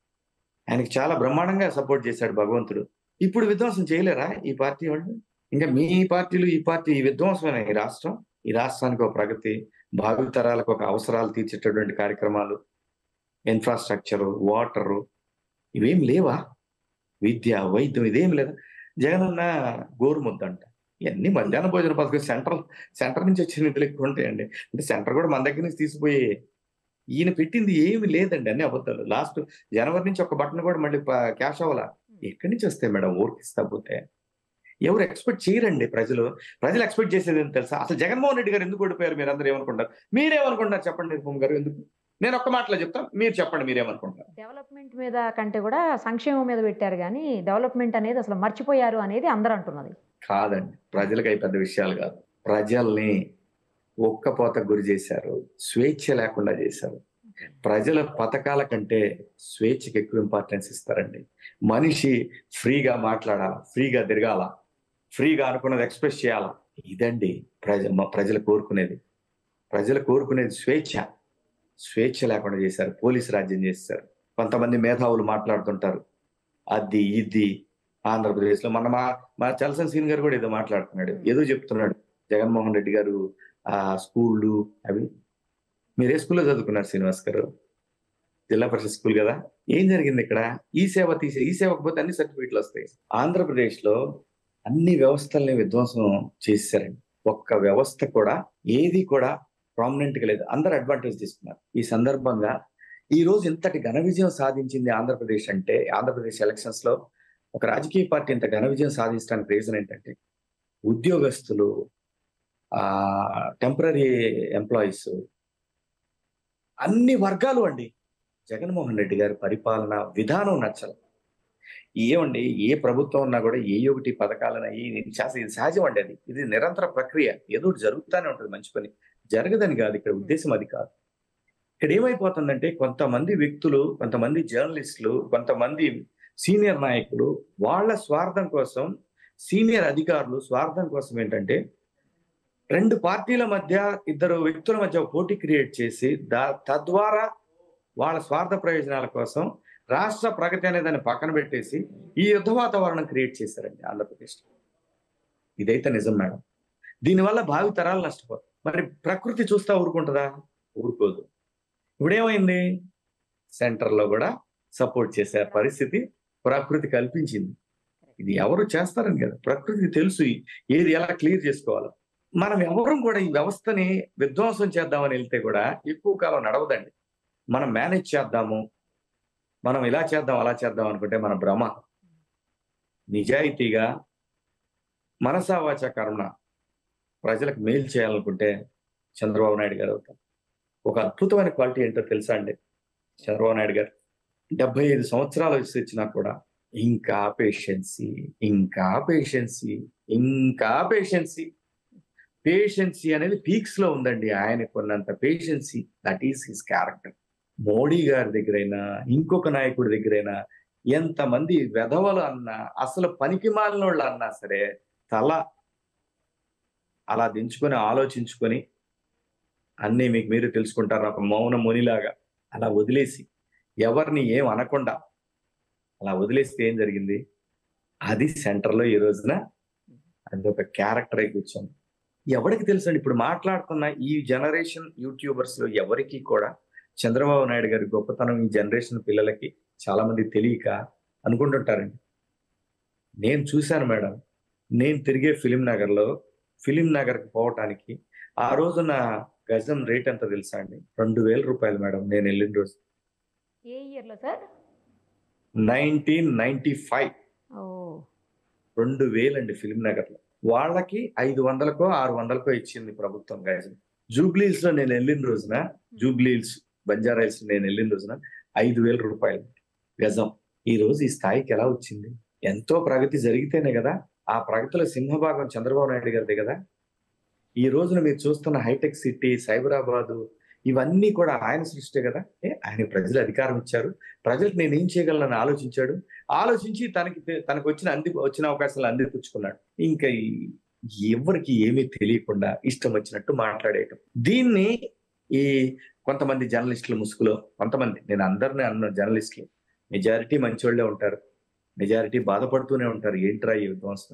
ఆయనకి చాలా బ్రహ్మాండంగా సపోర్ట్ చేశాడు భగవంతుడు ఇప్పుడు విధ్వంసం చేయలేరా ఈ పార్టీ వాళ్ళు ఇంకా మీ పార్టీలు ఈ పార్టీ ఈ విధ్వంసమైన ఈ రాష్ట్రం ఈ రాష్ట్రానికి ఒక ప్రగతి భావితరాలకు ఒక అవసరాలు తీర్చేటటువంటి కార్యక్రమాలు ఇన్ఫ్రాస్ట్రక్చర్ వాటరు ఇవేం లేవా విద్య వైద్యం ఇదేం లేదా జగనన్న గోరు ముద్ద అంట ఇవన్నీ మధ్యాహ్న భోజన పథకం సెంట్రల్ సెంటర్ నుంచి వచ్చిన నిధులు ఎక్కువ ఉంటాయండి అంటే సెంటర్ కూడా మన దగ్గర నుంచి తీసిపోయి ఈయన పెట్టింది ఏమి లేదండి అన్ని అబద్ధాలు లాస్ట్ జనవరి నుంచి ఒక బటన్ కూడా మళ్ళీ క్యాష్ అవ్వాలా ఎక్కడి నుంచి వస్తాయి మేడం ఊరికి ఇస్తా పోతే ఎవరు ఎక్స్పెక్ట్ చేయరండి ప్రజలు ప్రజలు ఎక్స్పెక్ట్ చేసేది ఏంటి తెలుసా అసలు జగన్మోహన్ రెడ్డి గారు ఎందుకు ఓడిపోయారు మీరు అందరూ ఏమనుకుంటారు మీరేమనుకుంటారు చెప్పండి నిరుపమ్ గారు ఎందుకు నేను ఒక్క మాటలో చెప్తాను మీరు చెప్పండి మీరేమనుకుంటారు డెవలప్మెంట్ మీద కంటే కూడా సంక్షేమం మీద పెట్టారు కానీ డెవలప్మెంట్ అనేది అసలు మర్చిపోయారు అనేది అందరూ అంటున్నది కాదండి ప్రజలకు అవి పెద్ద విషయాలు కాదు ప్రజల్ని ఒక్కపోతకు గురి చేశారు స్వేచ్ఛ లేకుండా చేశారు ప్రజల పథకాల కంటే స్వేచ్ఛకి ఎక్కువ ఇంపార్టెన్స్ ఇస్తారండి మనిషి ఫ్రీగా మాట్లాడాల ఫ్రీగా తిరగాల ఫ్రీగా అనుకున్నది ఎక్స్ప్రెస్ చేయాలా ఇదండి ప్రజ మ- ప్రజలు కోరుకునేది ప్రజలు కోరుకునేది స్వేచ్ఛ స్వేచ్ఛ లేకుండా చేశారు పోలీసు రాజ్యం చేశారు కొంతమంది మేధావులు మాట్లాడుతుంటారు అది ఇది ఆంధ్రప్రదేశ్ లో మన మా మా చలసన్ సీన్ గారు కూడా ఏదో మాట్లాడుతున్నాడు ఏదో చెప్తున్నాడు జగన్మోహన్ రెడ్డి గారు ఆ స్కూళ్ళు అవి మీరు ఏ స్కూల్లో చదువుకున్నారు శ్రీనివాస్ గారు జిల్లా పరిషత్ స్కూల్ కదా ఏం జరిగింది ఇక్కడ ఈ సేవ తీసే ఈ సేవకు పోతే అన్ని సర్టిఫికెట్లు వస్తాయి ఆంధ్రప్రదేశ్ లో అన్ని వ్యవస్థల్ని విధ్వంసం చేశారండి ఒక్క వ్యవస్థ కూడా ఏది కూడా ప్రామినెంట్ గా లేదు అందరు అడ్వాంటేజ్ తీసుకున్నారు ఈ సందర్భంగా ఈ రోజు ఇంతటి ఘన విజయం సాధించింది ఆంధ్రప్రదేశ్ అంటే ఆంధ్రప్రదేశ్ ఎలక్షన్స్ లో ఒక రాజకీయ పార్టీ ఇంత ఘన విజయం సాధించడానికి రీజన్ ఏంటంటే ఉద్యోగస్తులు ఆ టెంపరీ ఎంప్లాయీస్ అన్ని వర్గాలు అండి జగన్మోహన్ రెడ్డి గారి పరిపాలన విధానం నచ్చదు ఏమండి ఏ ప్రభుత్వం ఉన్నా కూడా ఏ ఒకటి పథకాలను ఇది శాస- ఇది సహజం అండి అది ఇది నిరంతర ప్రక్రియ ఏదో ఒకటి జరుగుతూనే ఉంటుంది మంచి పని జరగదని కాదు ఇక్కడ ఉద్దేశం అది కాదు ఇక్కడ ఏమైపోతుందంటే కొంతమంది వ్యక్తులు కొంతమంది జర్నలిస్టులు కొంతమంది సీనియర్ నాయకులు వాళ్ళ స్వార్థం కోసం సీనియర్ అధికారులు స్వార్థం కోసం ఏంటంటే రెండు పార్టీల మధ్య ఇద్దరు వ్యక్తుల మధ్య ఒక పోటీ క్రియేట్ చేసి దా తద్వారా వాళ్ళ స్వార్థ ప్రయోజనాల కోసం రాష్ట్ర ప్రగతి అనే దాన్ని పక్కన పెట్టేసి ఈ యుద్ధ వాతావరణం క్రియేట్ చేశారండి ఆంధ్రప్రదేశ్ ఇదైతే నిజం మేడం దీనివల్ల భావి తరాలు నష్టపోతాయి మరి ప్రకృతి చూస్తా ఊరుకుంటుందా ఊరుకోదు ఇప్పుడేమైంది సెంటర్లో కూడా సపోర్ట్ చేసే పరిస్థితి ప్రకృతి కల్పించింది ఇది ఎవరు చేస్తారని కదా ప్రకృతికి తెలుసు ఏది ఎలా క్లియర్ చేసుకోవాలో మనం ఎవరం కూడా ఈ వ్యవస్థని విధ్వంసం చేద్దామని వెళ్తే కూడా ఎక్కువ కాలం నడవదండి మనం మేనేజ్ చేద్దాము మనం ఇలా చేద్దాం అలా చేద్దాం అనుకుంటే మన భ్రమ నిజాయితీగా మనసావాచ కర్మ ప్రజలకు మేలు చేయాలనుకుంటే చంద్రబాబు నాయుడు గారు అవుతారు ఒక అద్భుతమైన క్వాలిటీ ఏంటో తెలుసా అండి చంద్రబాబు నాయుడు గారు డెబ్బై ఐదు సంవత్సరాలు వయసు వచ్చినా కూడా ఇంకా పేషెన్సీ ఇంకా పేషెన్సీ ఇంకా పేషెన్సీ పేషెన్సీ అనేది పీక్స్ లో ఉందండి ఆయన కొన్నంత patience that is his character Modi గారి దగ్గరైనా ఇంకొక నాయకుడి దగ్గరైనా ఎంతమంది వెధవలు అన్నా అసలు పనికి మాలినోళ్ళు అన్నా సరే తల అలా దించుకొని ఆలోచించుకొని అన్నీ మీకు మీరు తెలుసుకుంటారు ఒక మౌన మునిలాగా అలా వదిలేసి ఎవరిని ఏం అనకుండా అలా వదిలేస్తే ఏం జరిగింది అది సెంటర్లో ఈ రోజున అది ఒక క్యారెక్టర్ అయి కూర్చోంది ఎవరికి తెలుసండి ఇప్పుడు మాట్లాడుతున్న ఈ జనరేషన్ యూట్యూబర్స్ లో ఎవరికి కూడా చంద్రబాబు నాయుడు గారి గొప్పతనం ఈ జనరేషన్ పిల్లలకి చాలా మంది తెలియక అనుకుంటుంటారండి నేను చూశాను మేడం నేను తిరిగే ఫిలిం నగర్ లో ఫిలిం నగర్కి పోవటానికి ఆ రోజున గజం రేట్ ఎంత తెలుసా అండి రెండు వేల రూపాయలు మేడం నేను వెళ్ళిన రోజు ఏ ఇయర్లో సార్ నైన్టీన్ నైన్టీ ఫైవ్ ఓ రెండు వేలండి ఫిలిం నగర్ లో వాళ్ళకి ఐదు వందలకో ఆరు వందలకో ఇచ్చింది ప్రభుత్వం గజం జూబ్లీహిల్స్ లో నేను వెళ్ళిన రోజున జూబ్లీహిల్స్ బంజారాహిల్స్ నేను వెళ్ళిన రోజున ఐదు వేల రూపాయలు గజం ఈ రోజు ఈ స్థాయికి ఎలా వచ్చింది ఎంతో ప్రగతి జరిగితేనే కదా ఆ ప్రగతిలో సింహభాగం చంద్రబాబు నాయుడు గారిదే కదా ఈ రోజున మీరు చూస్తున్న హైటెక్ సిటీ సైబరాబాదు ఇవన్నీ కూడా ఆయన సృష్టి కదా ఏ, ఆయన ప్రజలు అధికారం ఇచ్చారు ప్రజలకు నేను ఏం చేయగలనని ఆలోచించాడు ఆలోచించి తనకి తె- తనకు వచ్చిన అంది వచ్చిన అవకాశాలు అందిపుచ్చుకున్నాడు ఇంకా ఈ- ఎవరికి ఏమీ తెలియకుండా ఇష్టం వచ్చినట్టు మాట్లాడేయటం దీన్ని ఈ కొంతమంది జర్నలిస్టుల ముసుగులో కొంతమంది నేను అందరిని అన్న జర్నలిస్టులు మెజారిటీ మంచివాళ్ళే ఉంటారు మెజారిటీ బాధపడుతూనే ఉంటారు ఏంట్రా ఈ విధ్వంసం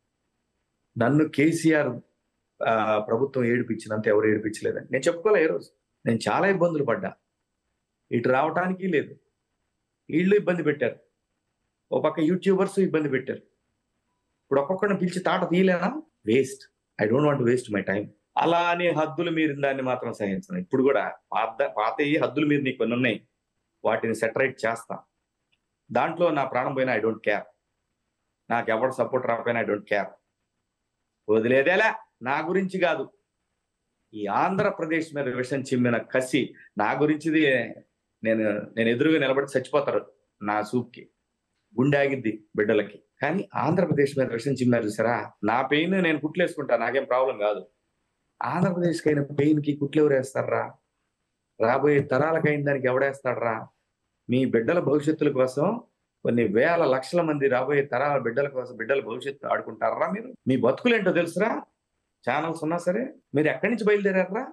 నన్ను కేసీఆర్ ఆ, ప్రభుత్వం ఏడిపించినంత ఎవరు ఏడిపించలేదని నేను చెప్పుకోలే ఏ రోజు నేను చాలా ఇబ్బందులు పడ్డా ఇటు రావటానికి లేదు వీళ్ళు ఇబ్బంది పెట్టారు ఓ పక్క యూట్యూబర్స్ ఇబ్బంది పెట్టారు ఇప్పుడు ఒక్కొక్కరిని పిలిచి తాట తీయలేనా waste I don't want waste my time అలా అని హద్దులు మీరు దాన్ని మాత్రం సహించను ఇప్పుడు కూడా పాత పాత హద్దులు మీరు నీకు కొన్ని ఉన్నాయి వాటిని సెటరేట్ చేస్తా దాంట్లో నా ప్రాణం పోయినా ఐ డోంట్ కేర్ నాకు ఎవరు సపోర్ట్ రాకపోయినా ఐ డోంట్ కేర్ వదిలేదేలా నా గురించి కాదు ఈ ఆంధ్రప్రదేశ్ మీద విషం చిమ్మిన కసి నా గురించిది నేను నేను ఎదురుగా నిలబడి చచ్చిపోతారు నా సూప్కి గుండె ఆగిద్ది బిడ్డలకి కానీ ఆంధ్రప్రదేశ్ మీద విషయం చిమ్మారు చూసారా నా పెయిన్ నేను కుట్లేసుకుంటా నాకేం ప్రాబ్లం కాదు ఆంధ్రప్రదేశ్కి అయిన పెయిన్ కి కుట్లు ఎవరు వేస్తారా రాబోయే తరాలకైన దానికి ఎవడేస్తాడరా మీ బిడ్డల భవిష్యత్తుల కోసం కొన్ని వేల లక్షల మంది రాబోయే తరాల బిడ్డల కోసం బిడ్డల భవిష్యత్తు ఆడుకుంటారా మీరు మీ బతుకులేంటో తెలుసురా ఛానల్స్ ఉన్నా సరే మీరు ఎక్కడి నుంచి బయలుదేరారా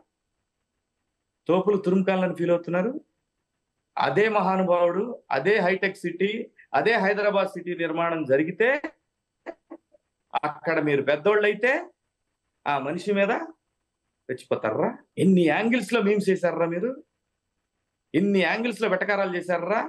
తోపులు తురుముకాలని ఫీల్ అవుతున్నారు అదే మహానుభావుడు అదే హైటెక్ సిటీ అదే హైదరాబాద్ సిటీ నిర్మాణం జరిగితే అక్కడ మీరు పెద్దోళ్ళు అయితే ఆ మనిషి మీద తెచ్చిపోతారా ఎన్ని యాంగిల్స్ లో మీమ్స్ చేశారా మీరు ఎన్ని యాంగిల్స్ లో వెటకారాలు చేశారా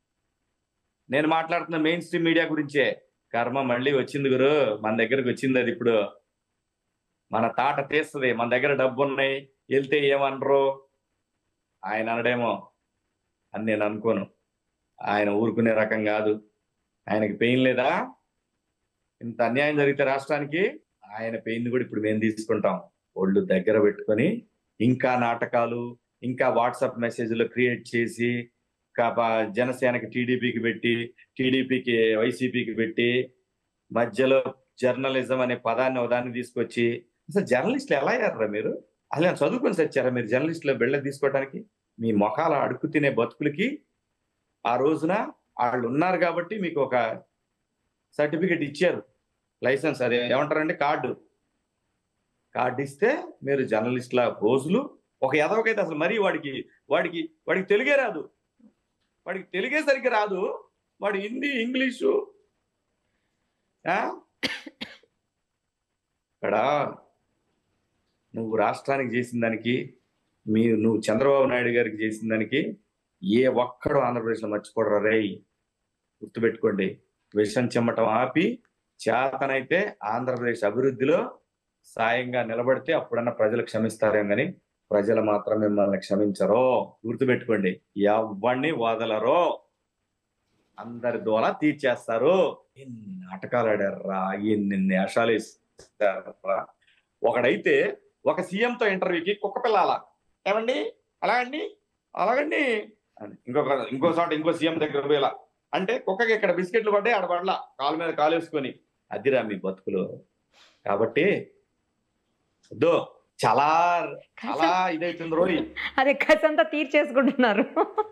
నేను మాట్లాడుతున్న మెయిన్ స్ట్రీమ్ మీడియా గురించే కర్మ మళ్ళీ వచ్చింది గురు మన దగ్గరకు వచ్చింది అది ఇప్పుడు మన తాట తీస్తుంది మన దగ్గర డబ్బు ఉన్నాయి వెళ్తే ఏమనరు ఆయన అనడేమో అని నేను అనుకోను ఆయన ఊరుకునే రకం కాదు ఆయనకి పెయిన్ లేదా ఇంత అన్యాయం జరిగితే రాష్ట్రానికి ఆయన పెయిన్ కూడా ఇప్పుడు మేము తీసుకుంటాం ఒళ్ళు దగ్గర పెట్టుకొని ఇంకా నాటకాలు ఇంకా వాట్సాప్ మెసేజ్లు క్రియేట్ చేసి కాపా జనసేనకి టీడీపీకి పెట్టి టీడీపీకి వైసీపీకి పెట్టి మధ్యలో జర్నలిజం అనే పదాన్ని ఒకదాన్ని తీసుకొచ్చి అసలు జర్నలిస్టులు ఎలా అయ్యారా మీరు అసలు చదువుకొని వచ్చారా మీరు జర్నలిస్టులు బిళ్ళ తీసుకోవడానికి మీ మొఖాల అడుగు తినే బతుకులకి ఆ రోజున వాళ్ళు ఉన్నారు కాబట్టి మీకు ఒక సర్టిఫికెట్ ఇచ్చారు లైసెన్స్ అదే ఏమంటారండి కార్డు కార్డు ఇస్తే మీరు జర్నలిస్టుల రోజులు ఒక ఎదవకైతే అసలు మరీ వాడికి వాడికి వాడికి తెలుగే రాదు వాడికి తెలుగే సరిగ్గా రాదు వాడు హిందీ ఇంగ్లీషు ఆ? ఇక్కడ నువ్వు రాష్ట్రానికి చేసిన దానికి మీ నువ్వు చంద్రబాబు నాయుడు గారికి చేసిన దానికి ఏ ఒక్కడు ఆంధ్రప్రదేశ్లో మర్చిపోడరా రేయ్ గుర్తుపెట్టుకోండి విషం చిమ్మటం ఆపి చేతనైతే ఆంధ్రప్రదేశ్ అభివృద్ధిలో సాయంగా నిలబడితే అప్పుడన్నా ప్రజలు క్షమిస్తారేం కానీ ప్రజలు మాత్రం మిమ్మల్ని క్షమించరో గుర్తుపెట్టుకోండి ఎవరిని వదలరో అందరి దోల తీర్చేస్తారు ఎన్ని నాటకాలు ఆడారా ఎన్ని నేషాలు వేస్తారా ఒకడైతే ఒక సీఎం తో ఇంటర్వ్యూకి కుక్క పిల్ల అలా ఏమండి అలా అండి అలాగండి అని ఇంకొక ఇంకో చోట ఇంకో సీఎం దగ్గర పోయేలా అంటే కుక్కకి ఇక్కడ బిస్కెట్లు పడ్డాయి ఆడ పడలా కాలు మీద కాలు వేసుకొని అదిరా మీ బతుకులు కాబట్టి వద్దు చాలా చాలా ఇదైతుంది రోయి అదే కసంతా తీర్చేసుకుంటున్నారు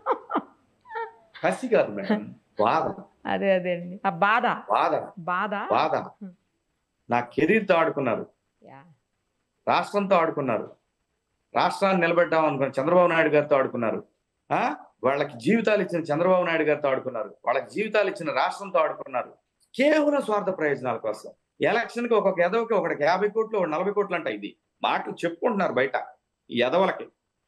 కసి కాదు మేడం బాధ అదే అదే అండి ఆ బాధ బాధ బాధ బాధ నా కెరీర్ తో ఆడుకున్నారు యా. రాష్ట్రంతో ఆడుకున్నారు రాష్ట్రాన్ని నిలబెట్టాం అనుకున్న చంద్రబాబు నాయుడు గారితో ఆడుకున్నారు ఆ వాళ్ళకి జీవితాలు ఇచ్చిన చంద్రబాబు నాయుడు గారితో ఆడుకున్నారు వాళ్ళకి జీవితాలు ఇచ్చిన రాష్ట్రంతో ఆడుకున్నారు కేవలం స్వార్థ ప్రయోజనాల కోసం ఎలక్షన్ కి ఒక్కొక్క ఎదవకి ఒకటికి యాభై కోట్లు ఒక నలభై కోట్లు అంట ఇది మాటలు చెప్పుకుంటున్నారు బయట ఈ ఎదవలకి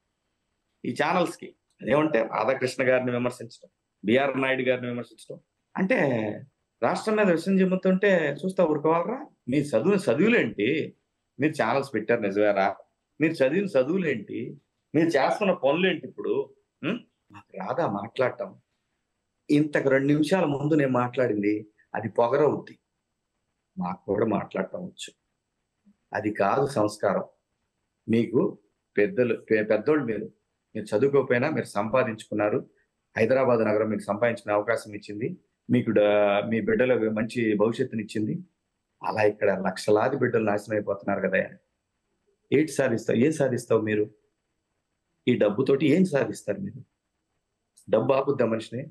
ఈ ఛానల్స్ కి అదేమంటే రాధాకృష్ణ గారిని విమర్శించడం బిఆర్ నాయుడు గారిని విమర్శించడం అంటే రాష్ట్రం మీద విషయం చెబుతుంటే చూస్తా ఊరుకోవాలరా మీ చదువు చదువులేంటి మీరు ఛానల్స్ పెట్టారు నిజమేరా మీరు చదివిన చదువులేంటి మీరు చేస్తున్న పనులేంటి ఇప్పుడు ఉం? నాకు రాదా మాట్లాడటం ఇంతకు రెండు నిమిషాల ముందు నేను మాట్లాడింది అది పొగరవుద్ది మాకు కూడా మాట్లాడటం వచ్చు అది కాదు సంస్కారం మీకు పెద్దలు పె- పెద్దోళ్ళు మీరు మీరు చదువుకోకపోయినా మీరు సంపాదించుకున్నారు హైదరాబాద్ నగరం మీకు సంపాదించుకునే అవకాశం ఇచ్చింది మీకు డ- మీ బిడ్డలకు మంచి భవిష్యత్తుని ఇచ్చింది అలా ఇక్కడ లక్షలాది బిడ్డలు నాశనం అయిపోతున్నారు కదా ఏంటి సాధిస్తావు ఏం సాధిస్తావు మీరు ఈ డబ్బుతోటి ఏం సాధిస్తారు మీరు డబ్బు ఆపుద్దా మనిషిని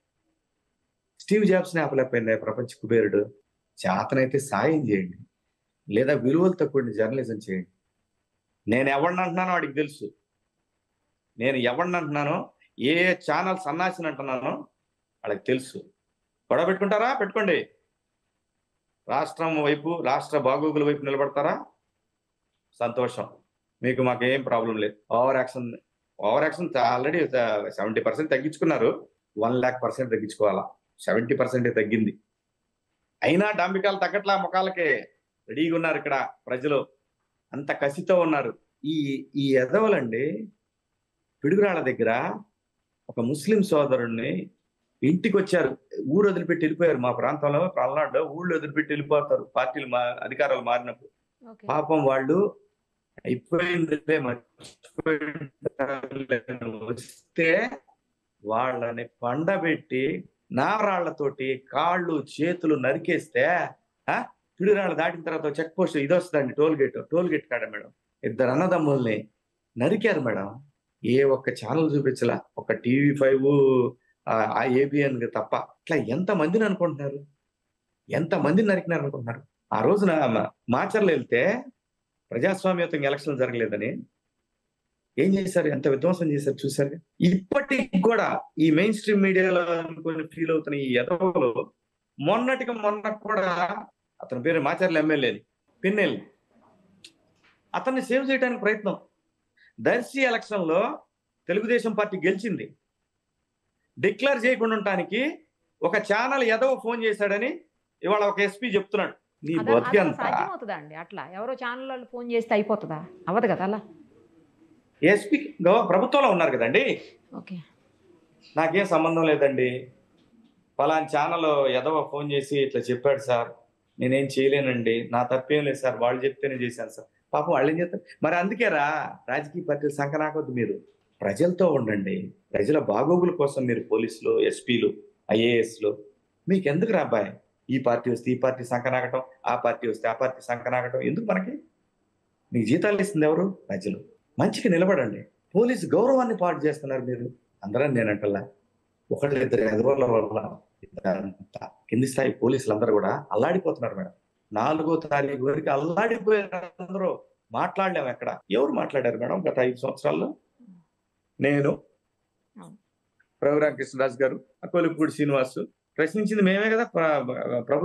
స్టీవ్ జాబ్స్ ని ఆపలేకపోయింది ప్రపంచ కుబేరుడు చేతనైతే సాయం చేయండి లేదా విలువలతో కూడిన జర్నలిజం చేయండి నేను ఎవరిని అంటున్నానో వాడికి తెలుసు నేను ఎవరిని అంటున్నానో ఏ ఛానల్ సన్నాసిని అంటున్నానో వాళ్ళకి తెలుసు గొడవ పెట్టుకుంటారా పెట్టుకోండి రాష్ట్రం వైపు రాష్ట్ర బాగోగుల వైపు నిలబడతారా సంతోషం మీకు మాకు ఏం ప్రాబ్లం లేదు over action over action already seventy percent తగ్గించుకున్నారు వన్ ల్యాక్ పర్సెంట్ తగ్గించుకోవాలా సెవెంటీ పర్సెంట్ తగ్గింది అయినా డాంబికాలు తగ్గట్లా ముఖాలకే రెడీగా ఉన్నారు ఇక్కడ ప్రజలు అంత కసితో ఉన్నారు ఈ ఈ ఎదవలండి పిడుగురాళ్ళ దగ్గర ఒక ముస్లిం సోదరుణ్ణి ఇంటికి వచ్చారు ఊరు వదిలిపెట్టి వెళ్ళిపోయారు మా ప్రాంతంలో పల్నాడులో ఊళ్ళు వదిలిపెట్టి వెళ్ళిపోతారు పార్టీలు మా అధికారాలు మారినప్పుడు ఓకే పాపం వాళ్ళు అయిపోయిందిలే మర్చిపోయిందిలే అని వస్తే వాళ్ళని పండబెట్టి నారాళ్లతోటి కాళ్ళు చేతులు నరికేస్తే ఆ పిడిరాళ్ళు దాటిన తర్వాత చెక్ పోస్ట్ ఇది వస్తుందండి టోల్ గేట్ టోల్ గేట్ కాడ మేడం ఇద్దరు అన్నదమ్ముల్ని నరికారు మేడం ఏ ఒక్క ఛానల్ చూపించలా ఒక టీవీ ఫైవ్ ఆ ఏబిఎన్ తప్ప ఇట్లా ఎంత మందిని అనుకుంటున్నారు ఎంత మందిని నరికినారు అనుకుంటున్నారు ఆ రోజున మ- మాచర్లు వెళ్తే ప్రజాస్వామ్యతంగా ఎలక్షన్ జరగలేదని ఏం చేశారు ఎంత విధ్వంసం చేశారు చూశారు ఇప్పటికి కూడా ఈ మెయిన్ స్ట్రీమ్ మీడియాలో అనుకుని ఫీల్ అవుతున్న ఈ ఎదవలు మొన్నటికి మొన్న కూడా అతని పేరు మాచర్ల ఎమ్మెల్యేని పిన్నెల్లి అతన్ని సేవ్ చేయడానికి ప్రయత్నం దర్శి ఎలక్షన్ లో తెలుగుదేశం పార్టీ గెలిచింది డిక్లేర్ చేయకుండా ఉండటానికి ఒక ఛానల్ ఎదవ ఫోన్ చేశాడని ఇవాళ ఒక ఎస్పీ చెప్తున్నాడు నీ అద- బతికి అదలా అంత సాధ్యం అవుతుందా అండి అట్లా ఎవరో ఛానల్ వాళ్ళు ఫోన్ చేస్తే అయిపోతుందా అవ్వదు కదా అలా ఎస్పీ ప్రభుత్వంలో ఉన్నారు కదండి ఓకే నాకేం సంబంధం లేదండి పలానా ఛానల్ ఎదవ ఫోన్ చేసి ఇట్లా చెప్పాడు సార్ నేనేం చేయలేనండి నా తప్పేం లేదు సార్ వాళ్ళు చెప్తేనే చేశాను సార్ పాపం వాళ్ళు ఏం చేస్తారు మరి అందుకేరా రాజకీయ పార్టీలు సంకనాకొద్దు మీరు ప్రజలతో ఉండండి ప్రజల బాగోగుల కోసం మీరు పోలీసులు ఎస్పీలు ఐఏఎస్లు మీకు ఎందుకు రాబాయ్ ఈ పార్టీ వస్తే ఈ పార్టీ సంకనాగటం ఆ పార్టీ వస్తే ఆ పార్టీ సంకనాగటం ఎందుకు మనకి మీకు జీతాలు ఇస్తుంది ఎవరు ప్రజలు మంచిగా నిలబడండి పోలీసు గౌరవాన్ని పాటు చేస్తున్నారు మీరు అందరం నేనంటల్లా ఒకళ్ళు ఇద్దరు ఎదవల వల్ల ఇదంతా కింది స్థాయి పోలీసులు అందరూ కూడా అల్లాడిపోతున్నారు మేడం నాలుగో తారీఖు వరకు అల్లాడిపోయారు అందరూ మాట్లాడలేము ఎక్కడ ఎవరు మాట్లాడారు మేడం గత ఐదు సంవత్సరాల్లో నేను అవును. రఘురామ కృష్ణరాజు గారు అకోలిపూడి శ్రీనివాస్ ప్రశ్నించింది మేమే కదా ప్ర- ప్రభుత్వం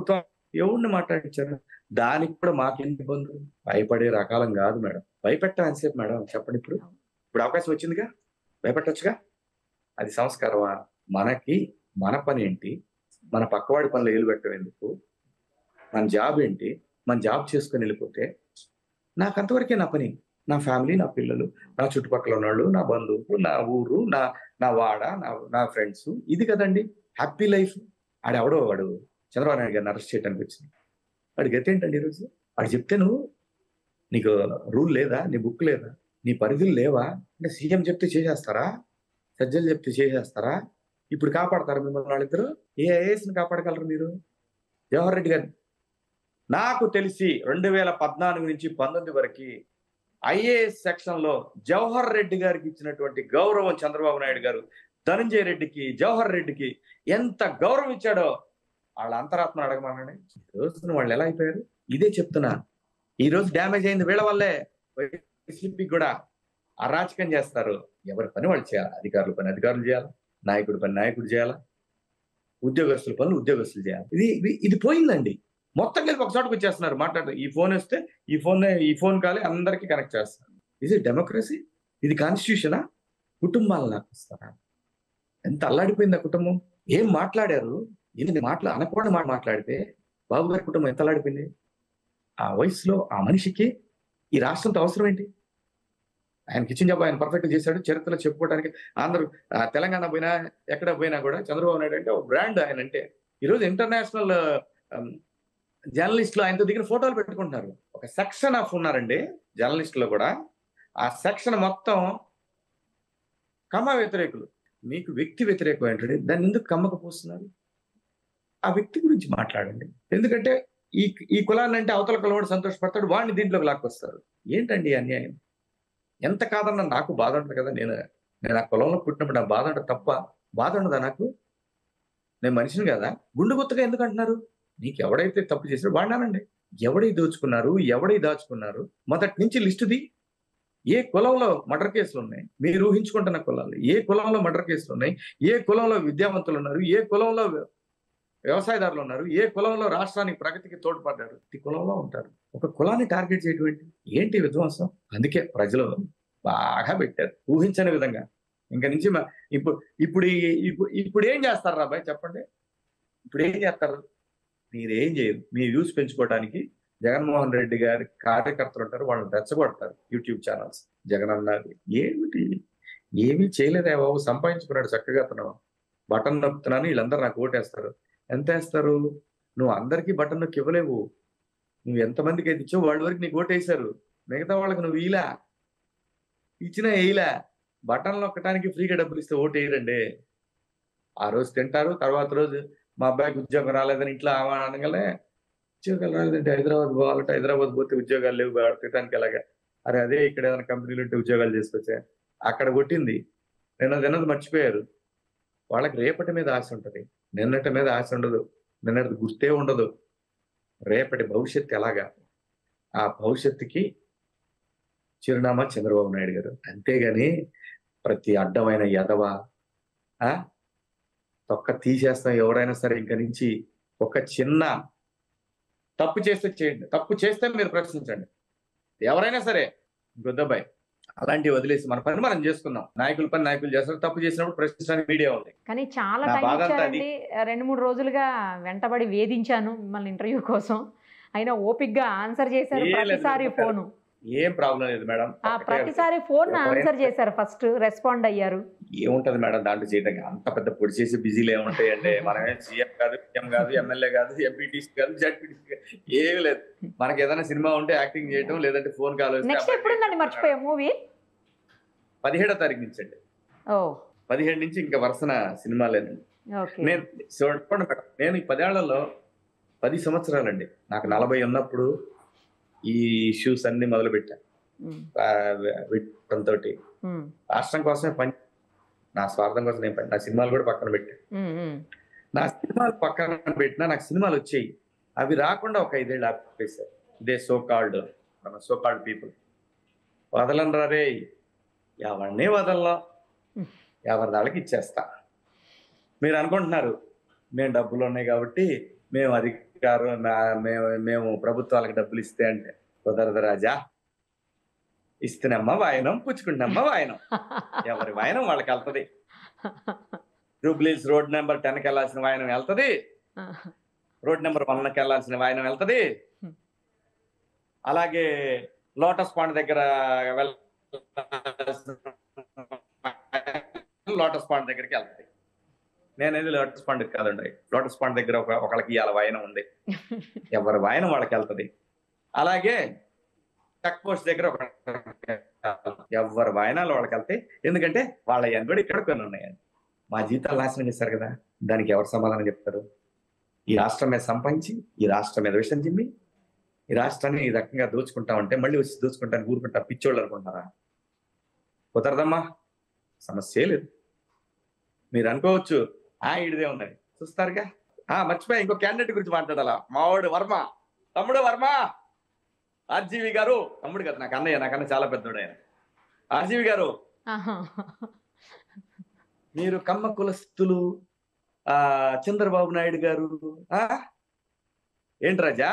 ఎవరిని మాట్లాడించారు దానికి కూడా మాకేం ఇబ్బందులు భయపడే రకాలం కాదు మేడం భయపెట్టం ఎంతసేపు మేడం చెప్పండి ఇప్పుడు ఇప్పుడు అవకాశం వచ్చిందిగా భయపెట్టొచ్చుగా అది సంస్కారమా మనకి మన పని ఏంటి మన పక్కవాడి పనులు ఏలు పెట్టడం ఎందుకు మన జాబ్ ఏంటి మన జాబ్ చేసుకొని వెళ్ళిపోతే నాకు అంతవరకే నా పని నా ఫ్యామిలీ నా పిల్లలు నా చుట్టుపక్కల ఉన్నవాళ్ళు నా బంధువులు నా ఊరు నా నా వాడ నా నా ఫ్రెండ్స్ ఇది కదండి హ్యాపీ లైఫ్ ఆడెవడో వాడు చంద్రబాబు నాయుడు గారిని అరెస్ట్ చేయడానికి వచ్చింది వాడి గతి ఏంటండి ఈరోజు వాడు చెప్తే నువ్వు నీకు రూల్ లేదా నీ బుక్ లేదా నీ పరిధులు లేవా అంటే సీఎం చెప్తే చేసేస్తారా సజ్జలు చెప్తే చేసేస్తారా ఇప్పుడు కాపాడతారా మిమ్మల్ని వాళ్ళిద్దరు ఏ ఐఏఎస్ని కాపాడగలరు మీరు జవహర్ రెడ్డి గారిని నాకు తెలిసి రెండు వేల పద్నాలుగు నుంచి పంతొమ్మిది వరకు ఐఏఎస్ సెక్షన్ లో జవహర్ రెడ్డి గారికి ఇచ్చినటువంటి గౌరవం చంద్రబాబు నాయుడు గారు ధనంజయ రెడ్డికి జవహర్ రెడ్డికి ఎంత గౌరవం ఇచ్చాడో వాళ్ళ అంతరాత్మను అడగమనండి ఈ రోజున వాళ్ళు ఎలా అయిపోయారు ఇదే చెప్తున్నా ఈ రోజు డ్యామేజ్ అయింది వీళ్ళ వల్లే వైసీపీ కూడా అరాచకం చేస్తారు ఎవరి పని వాళ్ళు చేయాలి అధికారుల పని అధికారులు చేయాలి నాయకుడి పని నాయకుడు చేయాలా ఉద్యోగస్తుల పనులు ఉద్యోగస్తులు చేయాలి ఇది ఇది- ఇది పోయిందండి మొత్తం కలిపి ఒక చోటకు వచ్చేస్తున్నారు మాట్లాడుతూ ఈ ఫోన్ వస్తే ఈ ఫోన్ ఈ ఫోన్ కాలే అందరికీ కనెక్ట్ చేస్తారు ఇది డెమోక్రసీ ఇది కాన్స్టిట్యూషనా కుటుంబాలను నాకు ఇస్తారా ఎంత అల్లాడిపోయింది ఆ కుటుంబం ఏం మాట్లాడారు ఏంటి మాట్లా అనకూడని మాట మాట్లాడితే బాబు గారి కుటుంబం ఎంత అల్లాడిపోయింది ఆ వయసులో ఆ మనిషికి ఈ రాష్ట్రంతో అవసరం ఏంటి ఆయనకి ఇచ్చిన జాబ్ ఆయన పర్ఫెక్ట్ చేశాడు చరిత్రలో చెప్పుకోవడానికి ఆంధ్ర ఆ, తెలంగాణ పోయినా ఎక్కడ పోయినా కూడా చంద్రబాబు నాయుడు అంటే ఒక బ్రాండ్ ఆయన అంటే ఈరోజు ఇంటర్నేషనల్ జర్నలిస్టులు ఆయనతో దిగిన ఫోటోలు పెట్టుకుంటున్నారు ఒక సెక్షన్ ఆఫ్ ఉన్నారండి జర్నలిస్టులో కూడా ఆ సెక్షన్ మొత్తం కమ్మ వ్యతిరేకులు మీకు వ్యక్తి వ్యతిరేకం ఏంటంటే దాన్ని ఎందుకు కమ్మక పోస్తున్నారు ఆ వ్యక్తి గురించి మాట్లాడండి ఎందుకంటే ఈ ఈ కులాన్ని అంటే అవతల కులవాడు సంతోషపడతాడు వాడిని దీంట్లోకి లాక్కొస్తారు ఏంటండి ఈ అన్యాయం ఎంత కాదన్నా నాకు బాధ ఉంటుంది కదా నేను నేను ఆ కులంలో పుట్టినప్పుడు నాకు బాధ ఉంటుంది తప్ప బాధ ఉండదా నాకు నేను మనిషిని కదా గుండు గుత్తగా ఎందుకు అంటున్నారు నీకు ఎవడైతే తప్పు చేశాడో వాడినానండి ఎవడై దోచుకున్నారు ఎవడై దాచుకున్నారు మొదటి నుంచి లిస్టుది ఏ కులంలో మర్డర్ కేసులు ఉన్నాయి మీరు ఊహించుకుంటున్న కులాలు ఏ కులంలో మర్డర్ కేసులు ఉన్నాయి ఏ కులంలో విద్యావంతులు ఉన్నారు ఏ కులంలో వ్యవసాయదారులు ఉన్నారు ఏ కులంలో రాష్ట్రానికి ప్రగతికి తోడ్పడ్డారు ఈ కులంలో ఉంటారు ఒక కులాన్ని టార్గెట్ చేయటువంటి ఏంటి విధ్వంసం అందుకే ప్రజలు బాగా పెట్టారు ఊహించని విధంగా ఇంకా నుంచి మ- ఇప్పుడు ఇప్పుడు ఈ- ఇప్పుడు ఇప్పుడు ఏం చేస్తారు రాబాయ్ చెప్పండి ఇప్పుడు ఏం చేస్తారు మీరేం చేయరు మీ వ్యూస్ పెంచుకోవడానికి జగన్మోహన్ రెడ్డి గారి కార్యకర్తలు ఉంటారు వాళ్ళని రెచ్చగొడతారు యూట్యూబ్ ఛానల్స్ జగన్ అన్నది ఏమిటి ఏమీ చేయలేదే బాబు సంపాదించుకున్నాడు చక్కగా అతను బటన్ నొక్కుతున్నాను వీళ్ళందరూ నాకు ఓటేస్తారు ఎంత వేస్తారు నువ్వు అందరికీ బటన్ నొక్కి ఇవ్వలేవు నువ్వు ఎంతమందికి అయితే ఇచ్చావు వాళ్ళ వరకు నీకు ఓటేశారు మిగతా వాళ్ళకి నువ్వు ఇలా ఇచ్చినా వేయలే బటన్ నొక్కడానికి ఫ్రీగా డబ్బులు ఇస్తే ఓటు వేయరండి ఆ రోజు తింటారు తర్వాత రోజు మా అబ్బాయికి ఉద్యోగం రాలేదని ఇంట్లో ఆమె అనగానే ఉద్యోగాలు రాలేదంటే హైదరాబాద్ పోవాలంటే హైదరాబాద్ పోతే ఉద్యోగాలు లేవు తినడానికి ఎలాగా అరే అదే ఇక్కడ ఏదైనా కంపెనీలు ఉంటే ఉద్యోగాలు చేసుకొచ్చా అక్కడ కొట్టింది నిన్న తిన్నది మర్చిపోయారు వాళ్ళకి రేపటి మీద ఆశ ఉంటది నిన్నటి మీద ఆశ ఉండదు నిన్నటి గుర్తే ఉండదు రేపటి భవిష్యత్తు ఎలాగా ఆ భవిష్యత్తుకి చిరునామా చంద్రబాబు నాయుడు గారు అంతేగాని ప్రతి అడ్డమైన ఎదవ ఆ తొక్క తీసేస్తాం ఎవరైనా సరే ఇంక నుంచి ఒక చిన్న తప్పు చేస్తే చేయండి తప్పు చేస్తే మీరు ప్రశ్నించండి ఎవరైనా సరే గుద్దబాయ్ అలాంటివి వదిలేసి మన పని మనం చేసుకుందాం నాయకుల పని నాయకులు చేస్తారు తప్పు చేసినప్పుడు ప్రశ్నించడానికి మీడియా ఉంది కానీ చాలా నా టైం బాధ అంతా అది. ఇచ్చారండి రెండు మూడు రోజులుగా వెంటబడి వేధించాను మిమ్మల్ని ఇంటర్వ్యూ కోసం అయినా ఓపిక్ గా ఆన్సర్ చేశారు ఏ లేదు, ప్రతిసారి లేదు. ఫోను ఏం ప్రాబ్లం లేదు మేడం ఆ ఒకటే ప్రతిసారి ఫోన్ ఎవరైనా ఆన్సర్ చేశారు ఫస్ట్ రెస్పాండ్ అయ్యారు ఏముంటది మేడం దాంట్లో చేయడానికి అంత పెద్ద పొడి చేసి బిజీలు ఏముంటాయి అంటే మనమే సీఎం కాదు పిఎం కాదు ఎమ్మెల్యే కాదు ఎంపీటీసీ కాదు జడ్పీటీసీ కాదు ఏమి లేదు మనకి ఏదైనా సినిమా ఉంటే యాక్టింగ్ చేయటం లేదంటే ఫోన్ కాల్ వస్తే నెక్స్ట్ అబ్బాయి ఎప్పుడుందండి మర్చిపోయా మూవీ పదిహేడో తారీఖు నుంచి అండి ఓ పదిహేడు నుంచి ఇంకా వరుసన సినిమా లేదండి ఓకే నేను చూడండి మేడం నేను ఈ పదేళ్లలో పది సంవత్సరాలండి నాకు నలభై ఉన్నప్పుడు ఈ ఇష్యూస్ అన్ని మొదలు పెట్టాను విట్టంతో రాష్ట్రం కోసమే పని నా స్వార్థం కోసం నేను పని నా సినిమాలు కూడా పక్కన పెట్టాను నా సినిమాలు పక్కన పెట్టినా నాకు సినిమాలు వచ్చాయి అవి రాకుండా ఒక ఐదేళ్ళు ఆపేశారు ఇదే సో కాల్డ్ మన సో కాల్డ్ పీపుల్ వదలనరా రే ఎవరినే వదలలా ఎవరి దాళ్ళకి ఇచ్చేస్తా మీరు అనుకుంటున్నారు మేము డబ్బులు ఉన్నాయి కాబట్టి మేము అది గారు నా- మేము మేము ప్రభుత్వాలకు డబ్బులు ఇస్తే అంటే కుదరదు రాజా ఇస్తేనమ్మా వాయనం పుచ్చుకుంటున్నమ్మా వాయనం ఎవరి వాయనం వాళ్ళకి వెళ్తది జూబ్లీస్ రోడ్ నెంబర్ టెన్కి వెళ్ళాల్సిన వాయనం వెళ్తది రోడ్ నెంబర్ వన్కి వెళ్ళాల్సిన వాయనం వెళ్తది Hmm. అలాగే లోటస్ పాండ్ దగ్గర లోటస్ పాండ్ దగ్గరికి వెళ్తది నేనేది లోటస్ పాండ్ కాదండి లోటస్ పాండ్ దగ్గర ఒక ఒకళ్ళకి ఇవాళ వాయనం ఉంది ఎవరి వాయనం వాళ్ళకి వెళ్తది అలాగే చెక్ పోస్ట్ దగ్గర ఒక ఎవరి వాయనాలు వాళ్ళకి వెళ్తాయి ఎందుకంటే వాళ్ళ ఎనబడి ఇక్కడ కొన్ని ఉన్నాయండి మా జీతాలు నాశనం చేశారు కదా దానికి ఎవరు సమాధానం చెప్తారు ఈ రాష్ట్రం మీద సంపాదించి ఈ రాష్ట్రం మీద విషయం చిమ్మి ఈ రాష్ట్రాన్ని ఈ రకంగా దోచుకుంటామంటే మళ్ళీ వచ్చి దోచుకుంటాను ఊరుకుంటా పిచ్చోళ్ళు అనుకుంటారా కుదరదమ్మా సమస్య లేదు మీరు అనుకోవచ్చు ఆ ఇడిదే ఉన్నది చూస్తారుగా ఆ మర్చిపోయా ఇంకో క్యాండిడేట్ గురించి మాట్లాడాలా మావాడు వర్మ తమ్ముడు వర్మ ఆర్జీవి గారు తమ్ముడు కదా నాకు అన్నయ్య నాకన్నా చాలా పెద్దోడు ఆయన ఆర్జీవి గారు ఆహా. మీరు కమ్మ కులస్తులు ఆ చంద్రబాబు నాయుడు గారు ఆ ఏంటి రాజా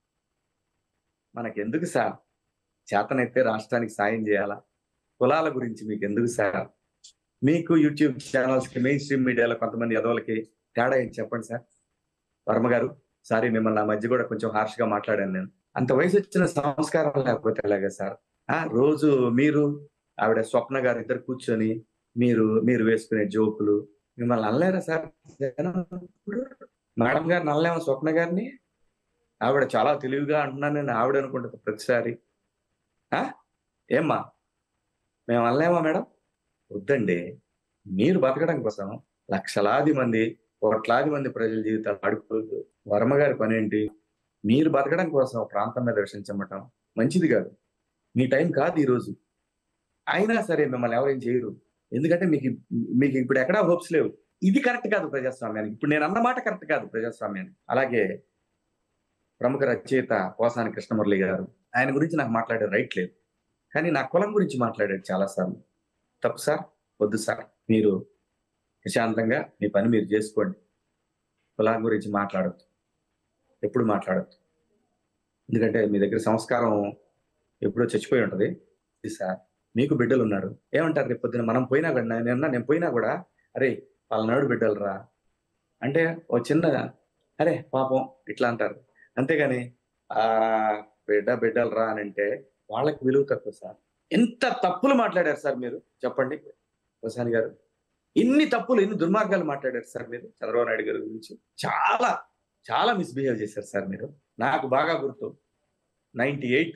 మనకెందుకు సార్ చేతనైతే రాష్ట్రానికి సాయం చేయాలా కులాల గురించి మీకు ఎందుకు సార్ మీకు యూట్యూబ్ ఛానల్స్ కి మెయిన్ స్ట్రీమ్ మీడియాలో కొంతమంది ఎదవలకి తేడా ఏంటి చెప్పండి సార్ వర్మ గారు సారీ మిమ్మల్ని ఆ మధ్య కూడా కొంచెం హార్ష్ గా మాట్లాడాను నేను అంత వయసు వచ్చిన సంస్కారం లేకపోతే ఎలాగా సార్ ఆ రోజు మీరు ఆవిడ స్వప్న గారు ఇద్దరు కూర్చొని మీరు మీరు వేసుకునే జోకులు మిమ్మల్ని అనలేరా సార్ జనం ఇప్పుడు మేడం గారు నల్లేమో స్వప్న గారిని ఆవిడ చాలా తెలివిగా అంటున్నాను నేను ఆవిడ అనుకుంటుంది ప్రతిసారి ఆ ఏమ్మా మేము అనలేమా మేడం వద్దండి మీరు బతకడం కోసం లక్షలాది మంది కోట్లాది మంది ప్రజల జీవితాలు ఆడుకోవద్దు వర్మ గారి పని ఏంటి మీరు బతకడం కోసం ఒక ప్రాంతం మీద విషయం చెమ్మటం మంచిది కాదు మీ టైం కాదు ఈ రోజు అయినా సరే మిమ్మల్ని ఎవరేం చేయరు ఎందుకంటే మీకు మీకు ఇప్పుడు ఎక్కడా హోప్స్ లేవు ఇది కరెక్ట్ కాదు ప్రజాస్వామ్యానికి ఇప్పుడు నేను అన్న మాట కరెక్ట్ కాదు ప్రజాస్వామ్యానికి అలాగే ప్రముఖ రచయిత పోసాని కృష్ణమురళి గారు ఆయన గురించి నాకు మాట్లాడే రైట్ లేదు కానీ నా కులం గురించి మాట్లాడాడు చాలాసార్లు తప్పు సార్ వద్దు సార్ మీరు ప్రశాంతంగా మీ పని మీరు చేసుకోండి కులం గురించి మాట్లాడద్దు ఎప్పుడు మాట్లాడద్దు ఎందుకంటే మీ దగ్గర సంస్కారం ఎప్పుడో చచ్చిపోయి ఉంటది ఇది సార్ మీకు బిడ్డలు ఉన్నారు ఏమంటారు రేపు పొద్దున మనం పోయినా కూడా నేను నేను పోయినా కూడా అరే వాళ్ళనాడు బిడ్డలు రా అంటే ఓ చిన్న అరే పాపం ఇట్లా అంటారు అంతేగాని ఆ బిడ్డ బిడ్డలు రా అని అంటే వాళ్ళకి విలువ తక్కువ సార్ ఎంత తప్పులు మాట్లాడారు సార్ మీరు చెప్పండి ప్రసాద్ గారు ఇన్ని తప్పులు ఇన్ని దుర్మార్గాలు మాట్లాడారు సార్ మీరు చంద్రబాబు నాయుడు గారి గురించి చాలా చాలా మిస్బిహేవ్ చేశారు సార్ మీరు నాకు బాగా గుర్తు నైన్టీ ఎయిట్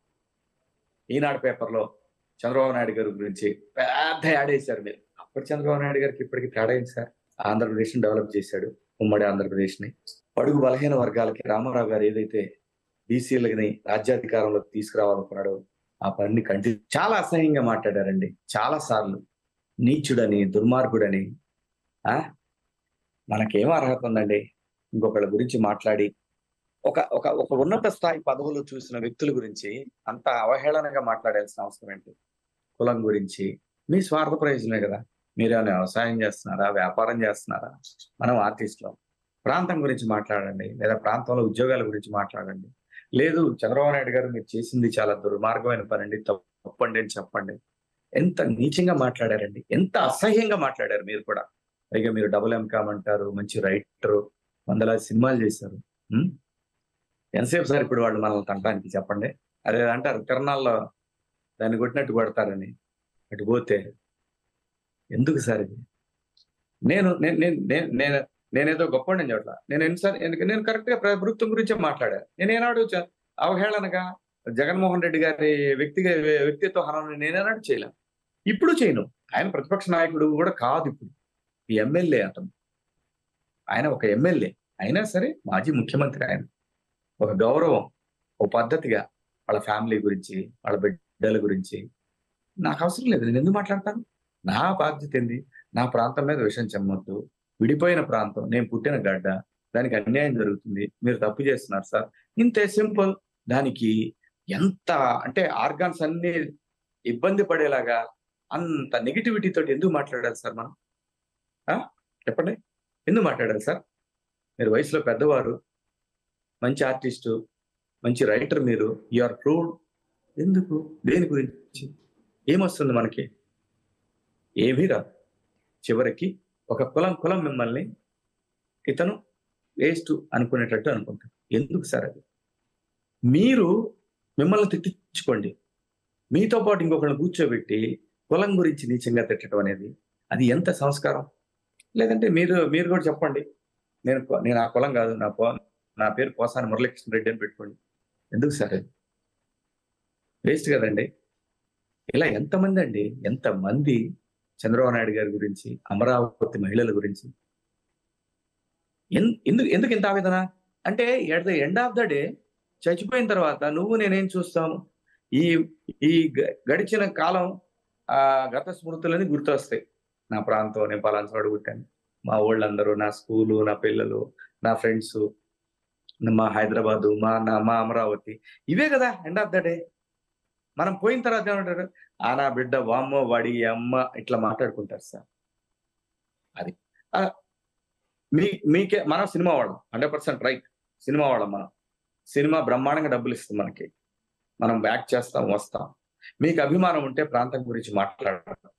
ఈనాడు పేపర్లో చంద్రబాబు నాయుడు గారి గురించి పెద్ద యాడ్ వేశారు మీరు అప్పటి చంద్రబాబు నాయుడు గారికి ఇప్పటికి తేడా ఏంటి సార్ ఆంధ్రప్రదేశ్ ని డెవలప్ చేశాడు ఉమ్మడి ఆంధ్రప్రదేశ్ ని పడుగు బలహీన వర్గాలకి రామారావు గారు ఏదైతే బీసీలని రాజ్యాధికారంలోకి తీసుకురావాలనుకున్నాడో ఆ పనిని కంటి చాలా అసహ్యంగా మాట్లాడారండి చాలా సార్లు నీచుడని దుర్మార్గుడని ఆ మనకేం అర్హత ఉందండి ఇంకొకళ్ళ గురించి మాట్లాడి ఒక ఒక ఒక ఉన్నత స్థాయి పదవులు చూసిన వ్యక్తుల గురించి అంత అవహేళనగా మాట్లాడాల్సిన అవసరం ఏంటి కులం గురించి మీ స్వార్థ ప్రయోజనమే కదా మీరేమైనా వ్యవసాయం చేస్తున్నారా వ్యాపారం చేస్తున్నారా మనం ఆర్టిస్టులం ప్రాంతం గురించి మాట్లాడండి లేదా ప్రాంతంలో ఉద్యోగాల గురించి మాట్లాడండి లేదు చంద్రబాబు నాయుడు గారు మీరు చేసింది చాలా దుర్మార్గమైన పని అండి తప్పండి అని చెప్పండి ఎంత నీచంగా మాట్లాడారండి ఎంత అసహ్యంగా మాట్లాడారు మీరు కూడా పైగా మీరు డబుల్ ఎంకామ్ అంటారు మంచి రైటరు వందలాది సినిమాలు చేశారు ఉం? ఎంతసేపు సార్ ఇప్పుడు వాళ్ళు మనల్ని తంటానికి చెప్పండి అదే అంటారు తిరణాల్లో దాన్ని కొట్టినట్టు కొడతారని అటు పోతే ఎందుకు సార్ ఇది నేను నేను నేను- నేను- నేను నేనేదో గొప్ప నేను చోట్ల నేను ఎన్నిసార్లు ఎందుకు- నేను కరెక్ట్ గా ప్రభుత్వం గురించే మాట్లాడా నేను ఏనాడు చ- అవహేళనగా జగన్మోహన్ రెడ్డి గారి వ్యక్తిగా వ్యక్తిత్వ హనం నేనేనాడు చేయలేను ఇప్పుడు చేయను ఆయన ప్రతిపక్ష నాయకుడు కూడా కాదు ఇప్పుడు ఈ ఎమ్మెల్యే అతను ఆయన ఒక ఎమ్మెల్యే అయినా సరే మాజీ ముఖ్యమంత్రి ఆయన ఒక గౌరవం ఒక పద్ధతిగా వాళ్ళ ఫ్యామిలీ గురించి వాళ్ళ బిడ్డల గురించి నాకు అవసరం లేదు నేను ఎందుకు మాట్లాడతాను నా బాధ్యత ఏంది నా ప్రాంతం మీద విషయం చెమ్మొద్దు విడిపోయిన ప్రాంతం నేను పుట్టిన గడ్డ దానికి అన్యాయం జరుగుతుంది మీరు తప్పు చేస్తున్నారు సార్ ఇంతే సింపుల్ దానికి ఎంత అంటే ఆర్గాన్స్ అన్ని ఇబ్బంది పడేలాగా అంత నెగిటివిటీ తోటి ఎందుకు మాట్లాడాలి సార్ మనం ఆ? చెప్పండి ఎందుకు మాట్లాడాలి సార్ మీరు వయసులో పెద్దవారు మంచి ఆర్టిస్టు మంచి రైటర్ మీరు యు ఆర్ ప్రూవ్డ్ ఎందుకు దేని గురించి ఏమొస్తుంది మనకి ఏమీ రాదు చివరికి ఒక కులం కులం మిమ్మల్ని ఇతను వేస్ట్ అనుకునేటట్టు అనుకుంటారు ఎందుకు సార్ అది మీరు మిమ్మల్ని తిట్టించుకోండి మీతో పాటు ఇంకొకరిని కూర్చోబెట్టి కులం గురించి నీచంగా తిట్టడం అనేది అది ఎంత సంస్కారం లేదంటే మీరు మీరు కూడా చెప్పండి నేను కొ- నేను ఆ కులం కాదు నా పో నా పేరు పోసాని మురళీకృష్ణ రెడ్డి అని పెట్టుకోండి ఎందుకు సార్ అది వేస్ట్ కదండి ఇలా ఎంతమంది అండి ఎంతమంది చంద్రబాబు నాయుడు గారి గురించి అమరావతి మహిళల గురించి ఎన్- ఎందుకు ఎందుకు ఇంత ఆవేదన అంటే at the end of the day చచ్చిపోయిన తర్వాత నువ్వు నేనేం చూస్తాము ఈ ఈ గ- గడిచిన కాలం ఆ గత స్మృతులని గుర్తొస్తాయి నా ప్రాంతం నేను పలానా చోట పుట్టాను మా ఊళ్ళందరూ నా స్కూలు నా పిల్లలు నా ఫ్రెండ్స్ మా హైదరాబాదు మా నా మా అమరావతి ఇవే కదా ఎండ్ ఆఫ్ ద డే మనం పోయిన తర్వాత ఏమంటారు ఆ నా బిడ్డ వామ్మో వాడి అమ్మ ఇట్లా మాట్లాడుకుంటారు సార్ అది ఆ, మీ మీకే మనం సినిమా వాళ్ళం హండ్రెడ్ పర్సెంట్ రైట్ సినిమా వాళ్ళం మనం సినిమా బ్రహ్మాండంగా డబ్బులు ఇస్తుంది మనకి మనం బ్యాక్ చేస్తాం వస్తాం మీకు అభిమానం ఉంటే ప్రాంతం గురించి మాట్లాడడం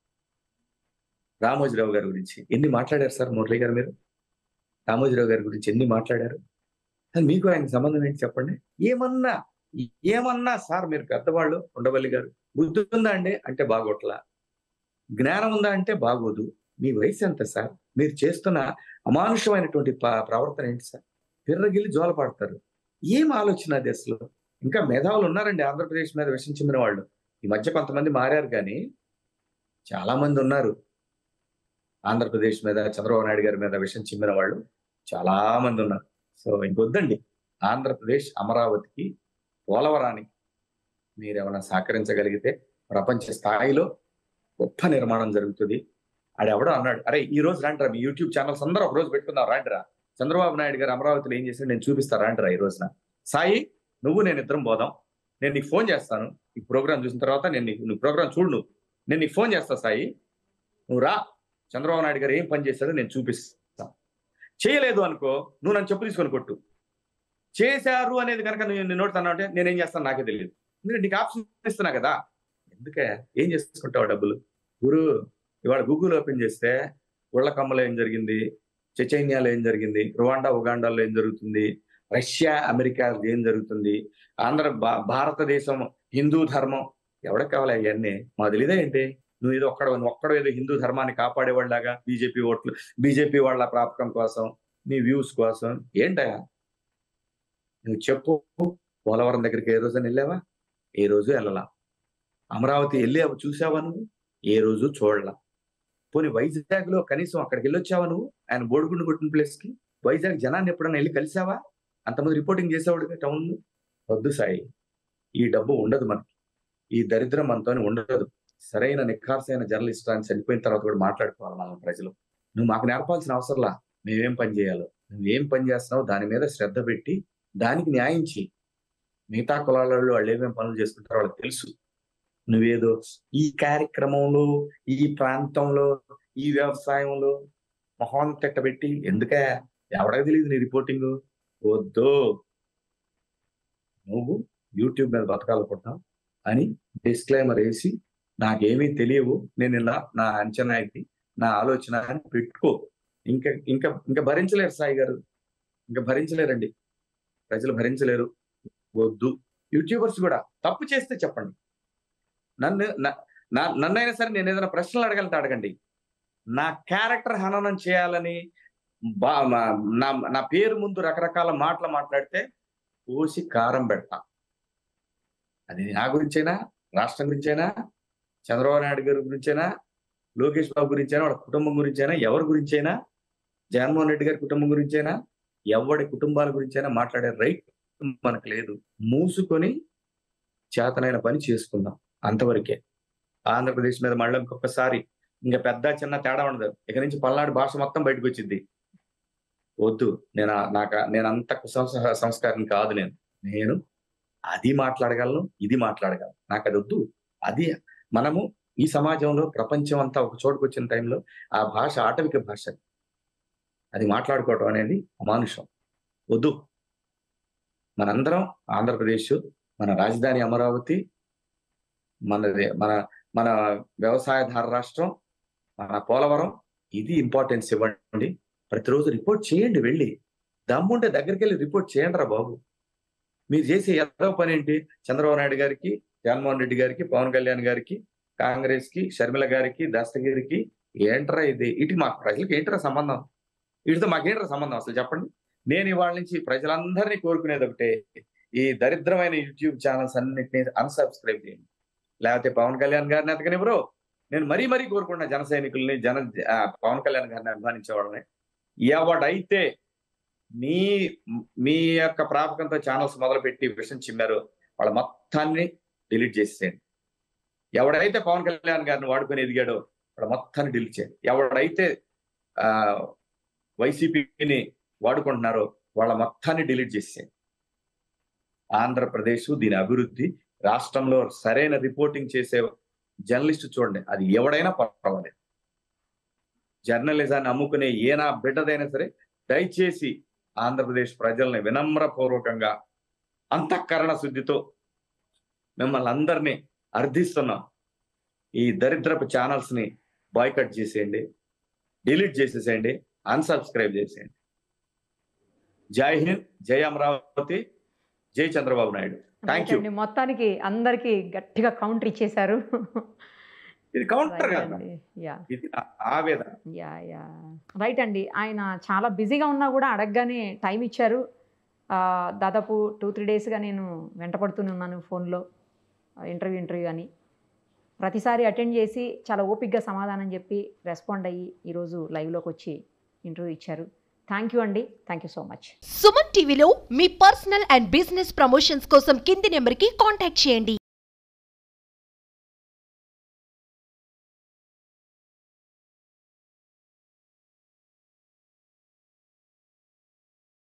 రామోజీరావు గారి గురించి ఎన్ని మాట్లాడారు సార్ మురళి గారు మీరు రామోజీరావు గారి గురించి ఎన్ని మాట్లాడారు అసలు మీకు ఆయన సంబంధం ఏంటి చెప్పండి ఏమన్నా ఏమన్నా సార్ మీరు పెద్దవాళ్ళు ఉండవల్లి గారు బుద్ధి ఉందా అండి అంటే బాగోట్లా జ్ఞానం ఉందా అంటే బాగోదు మీ వయసు ఎంత సార్ మీరు చేస్తున్న అమానుషమైనటువంటి ప- ప్రవర్తన ఏంటి సార్ పిర్రగిల్లి జోల పడతారు ఏం ఆలోచన అది అసలు ఇంకా మేధావులు ఉన్నారండి ఆంధ్రప్రదేశ్ మీద విషయం చెందిన వాళ్ళు ఈ మధ్య కొంతమంది మారారు కానీ చాలా మంది ఉన్నారు ఆంధ్రప్రదేశ్ మీద చంద్రబాబు నాయుడు గారి మీద విషయం చిమ్మిన వాళ్ళు చాలా మంది ఉన్నారు సో ఇంకొద్దండి ఆంధ్రప్రదేశ్ అమరావతికి పోలవరానికి మీరు ఏమైనా సహకరించగలిగితే ప్రపంచ స్థాయిలో గొప్ప నిర్మాణం జరుగుతుంది ఆడెవడో అన్నాడు అరే ఈ రోజు రాండిరా మీ యూట్యూబ్ ఛానల్స్ అందరూ ఒక రోజు పెట్టుకుందాం రాండిరా చంద్రబాబు నాయుడు గారు అమరావతిలో ఏం చేశాడు నేను చూపిస్తా రాండిరా ఈ రోజున సాయి నువ్వు నేను ఇద్దరం పోదాం నేను నీకు ఫోన్ చేస్తాను ఈ ప్రోగ్రామ్ చూసిన తర్వాత నేను నీకు నువ్వు ప్రోగ్రామ్ చూడు నువ్వు నేను నీకు ఫోన్ చేస్తా సాయి నువ్వు రా చంద్రబాబు నాయుడు గారు ఏం పని చేశాడో నేను చూపిస్తా చేయలేదు అనుకో నువ్వు నన్ను చెప్పు తీసుకొని కొట్టు చేశారు అనేది కనుక నువ్వు నీ నోటి తన్నా అంటే నేనేం చేస్తాను నాకే తెలియదు ఎందుకంటే నీకు ఆప్షన్ ఇస్తున్నా కదా ఎందుకే ఏం చేసుకుంటావు డబ్బులు గురు ఇవాళ గూగుల్ ఓపెన్ చేస్తే ఉళ్ళకమ్మలో ఏం జరిగింది చెచైన్యాలో ఏం జరిగింది రువాండా ఉగాండాలో ఏం జరుగుతుంది రష్యా అమెరికా ఏం జరుగుతుంది ఆంధ్ర భా- భారతదేశం హిందూ ధర్మం ఎవరికి కావాలి అవన్నీ మా తెలియదా ఏంటి నువ్వు ఏదో ఒక్కడ ఒక్కడ ఏదో హిందూ ధర్మాన్ని కాపాడేవాళ్ళలాగా బీజేపీ ఓట్లు బీజేపీ వాళ్ళ ప్రాపకం కోసం నీ వ్యూస్ కోసం ఏంటయా నువ్వు చెప్పు పోలవరం దగ్గరికి ఏ రోజు వెళ్ళావా ఏ రోజు వెళ్ళలా అమరావతి వెళ్ళి అవి చూసావా నువ్వు ఏ రోజు చూడలా పోనీ వైజాగ్ లో కనీసం అక్కడికి వెళ్ళొచ్చావా నువ్వు ఆయన బోడిగుండు కొట్టిన ప్లేస్ కి వైజాగ్ జనాన్ని ఎప్పుడైనా వెళ్ళి కలిసావా అంతమంది రిపోర్టింగ్ చేసేవాడు టౌన్ లో వద్దు సాయి ఈ డబ్బు ఉండదు మనకి ఈ దరిద్రం మనతో ఉండదు సరైన నిఖార్సైన జర్నలిస్ట్ అని చనిపోయిన తర్వాత కూడా మాట్లాడుకోవాలి మనం ప్రజలు నువ్వు మాకు నేర్పాల్సిన అవసరంలా మేమేం పని చేయాలో నువ్వేం పని చేస్తున్నావు దాని మీద శ్రద్ధ పెట్టి దానికి న్యాయం చేయి మిగతా కులాలలో వాళ్ళు ఏమేం పనులు చేసుకుంటారో వాళ్ళకి తెలుసు నువ్వేదో ఈ కార్యక్రమంలో ఈ ప్రాంతంలో ఈ వ్యవసాయంలో మొహం తిట్టబెట్టి ఎందుకే ఎవరికి తెలియదు నీ రిపోర్టింగ్ వద్దు నువ్వు యూట్యూబ్ మీద బతకాలనుకుంటున్నావు అని డిస్క్లైమర్ వేసి నాకేమీ తెలియవు నేను ఇలా నా అంచనా ఇది నా ఆలోచన అని పెట్టుకో ఇంకా ఇంకా ఇంకా భరించలేరు సాయి గారు ఇంకా భరించలేరండి ప్రజలు భరించలేరు వద్దు యూట్యూబర్స్ కూడా తప్పు చేస్తే చెప్పండి నన్ను నా- నా- నన్నైనా సరే నేను ఏదైనా ప్రశ్నలు అడగలంటే అడగండి నా క్యారెక్టర్ హననం చేయాలని బా మా- నా నా పేరు ముందు రకరకాల మాటలు మాట్లాడితే పోసి కారం పెడతా అది నా గురించైనా రాష్ట్రం గురించైనా చంద్రబాబు నాయుడు గారి గురించైనా లోకేష్ బాబు గురించైనా వాళ్ళ కుటుంబం గురించైనా ఎవరి గురించైనా జగన్మోహన్ రెడ్డి గారి కుటుంబం గురించైనా ఎవరి కుటుంబాల గురించైనా మాట్లాడే రైట్ మనకు లేదు మూసుకొని చేతనైన పని చేసుకుందాం అంతవరకే ఆంధ్రప్రదేశ్ మీద మళ్ళీ ఇంకొకసారి ఇంకా పెద్ద చిన్న తేడా ఉండదు ఇక నుంచి పల్నాడు భాష మొత్తం బయటకు వచ్చింది వద్దు నేను ఆ- నాకు ఆ- నేను అంత కుసంస్క- సంస్కారం కాదు నేను నేను అది మాట్లాడగలను ఇది మాట్లాడగలను నాకు అది వద్దు అది మనము ఈ సమాజంలో ప్రపంచం అంతా ఒక చోటుకు వచ్చిన టైంలో ఆ భాష ఆటవిక భాష అది మాట్లాడుకోవటం అనేది అమానుషం వద్దు మనందరం ఆంధ్రప్రదేశ్ మన రాజధాని అమరావతి మనది మన మన వ్యవసాయధార రాష్ట్రం మన పోలవరం ఇది ఇంపార్టెన్స్ ఇవ్వండి ప్రతిరోజు రిపోర్ట్ చేయండి వెళ్ళి దమ్ముంటే దగ్గరికి వెళ్ళి రిపోర్ట్ చేయండి రా బాబు మీరు చేసే ఎంతో పని ఏంటి చంద్రబాబు నాయుడు గారికి జగన్మోహన్ రెడ్డి గారికి పవన్ కళ్యాణ్ గారికి కాంగ్రెస్ కి షర్మిల గారికి దస్తగిరికి ఏంట్రా ఇది ఇటు మాకు ప్రజలకు ఏంట్రా సంబంధం వీటితో మాకేంట్రా సంబంధం అసలు చెప్పండి నేను ఇవాళ నుంచి ప్రజలందరినీ కోరుకునేది ఒకటే ఈ దరిద్రమైన యూట్యూబ్ ఛానల్స్ అన్నిటిని అన్సబ్స్క్రైబ్ చేయండి లేకపోతే పవన్ కళ్యాణ్ గారిని ఎతకనివ్వరు నేను మరీ మరీ కోరుకుంటున్నా జన సైనికుల్ని జన ఆ, పవన్ కళ్యాణ్ గారిని అభిమానించే వాళ్ళని ఎవడైతే మీ మీ యొక్క ప్రాపకంతో ఛానల్స్ మొదలుపెట్టి విషయం చిమ్మారో వాళ్ళ మొత్తాన్ని డిలీట్ చేసేయండి ఎవడైతే పవన్ కళ్యాణ్ గారిని వాడుకొని ఎదిగాడో వాళ్ళ మొత్తాన్ని డిలీట్ చేయండి ఎవడైతే ఆ వైసీపీని వాడుకుంటున్నారో వాళ్ళ మొత్తాన్ని డిలీట్ చేసేయండి ఆంధ్రప్రదేశ్ దీని అభివృద్ధి రాష్ట్రంలో సరైన రిపోర్టింగ్ చేసే జర్నలిస్ట్ చూడండి అది ఎవడైనా పర్వాలేదు జర్నలిజాన్ని అమ్ముకునే ఏ నా బిడ్డదైనా సరే దయచేసి ఆంధ్రప్రదేశ్ ప్రజల్ని వినమ్రపూర్వకంగా అంతఃకరణ శుద్ధితో మిమ్మల్ని అందరినీ అర్థిస్తున్నాం ఈ దరిద్రపు ఛానల్స్ ని బాయ్కట్ చేసేయండి డిలీట్ చేసేసేయండి అన్సబ్స్క్రైబ్ చేసేయండి జై హింద్ జై అమరావతి జై చంద్రబాబు నాయుడు థ్యాంక్ యూ అండి, మొత్తానికి అందరికి గట్టిగా కౌంటర్ ఇచ్చేశారు ఇది కౌంటర్ Right కదా అండి. యా ఇది ఆ- ఆవేదన యా యా రైట్ అండి ఆయన చాలా బిజీగా ఉన్నా కూడా అడగగానే టైం ఇచ్చారు ఆ, దాదాపు టూ త్రీ డేస్గా నేను వెంటపడుతూనే ఉన్నాను ఫోన్లో ఇంటర్వ్యూ ఇంటర్వ్యూ అని ప్రతిసారి అటెండ్ చేసి చాలా ఓపిక్గా సమాధానం చెప్పి రెస్పాండ్ అయ్యి ఈరోజు లైవ్లోకి వచ్చి ఇంటర్వ్యూ ఇచ్చారు థ్యాంక్ యూ అండి thank you so much Suman టీవీలో మీ పర్సనల్ అండ్ బిజినెస్ ప్రమోషన్స్ కోసం కింది నెంబర్కి కాంటాక్ట్ చేయండి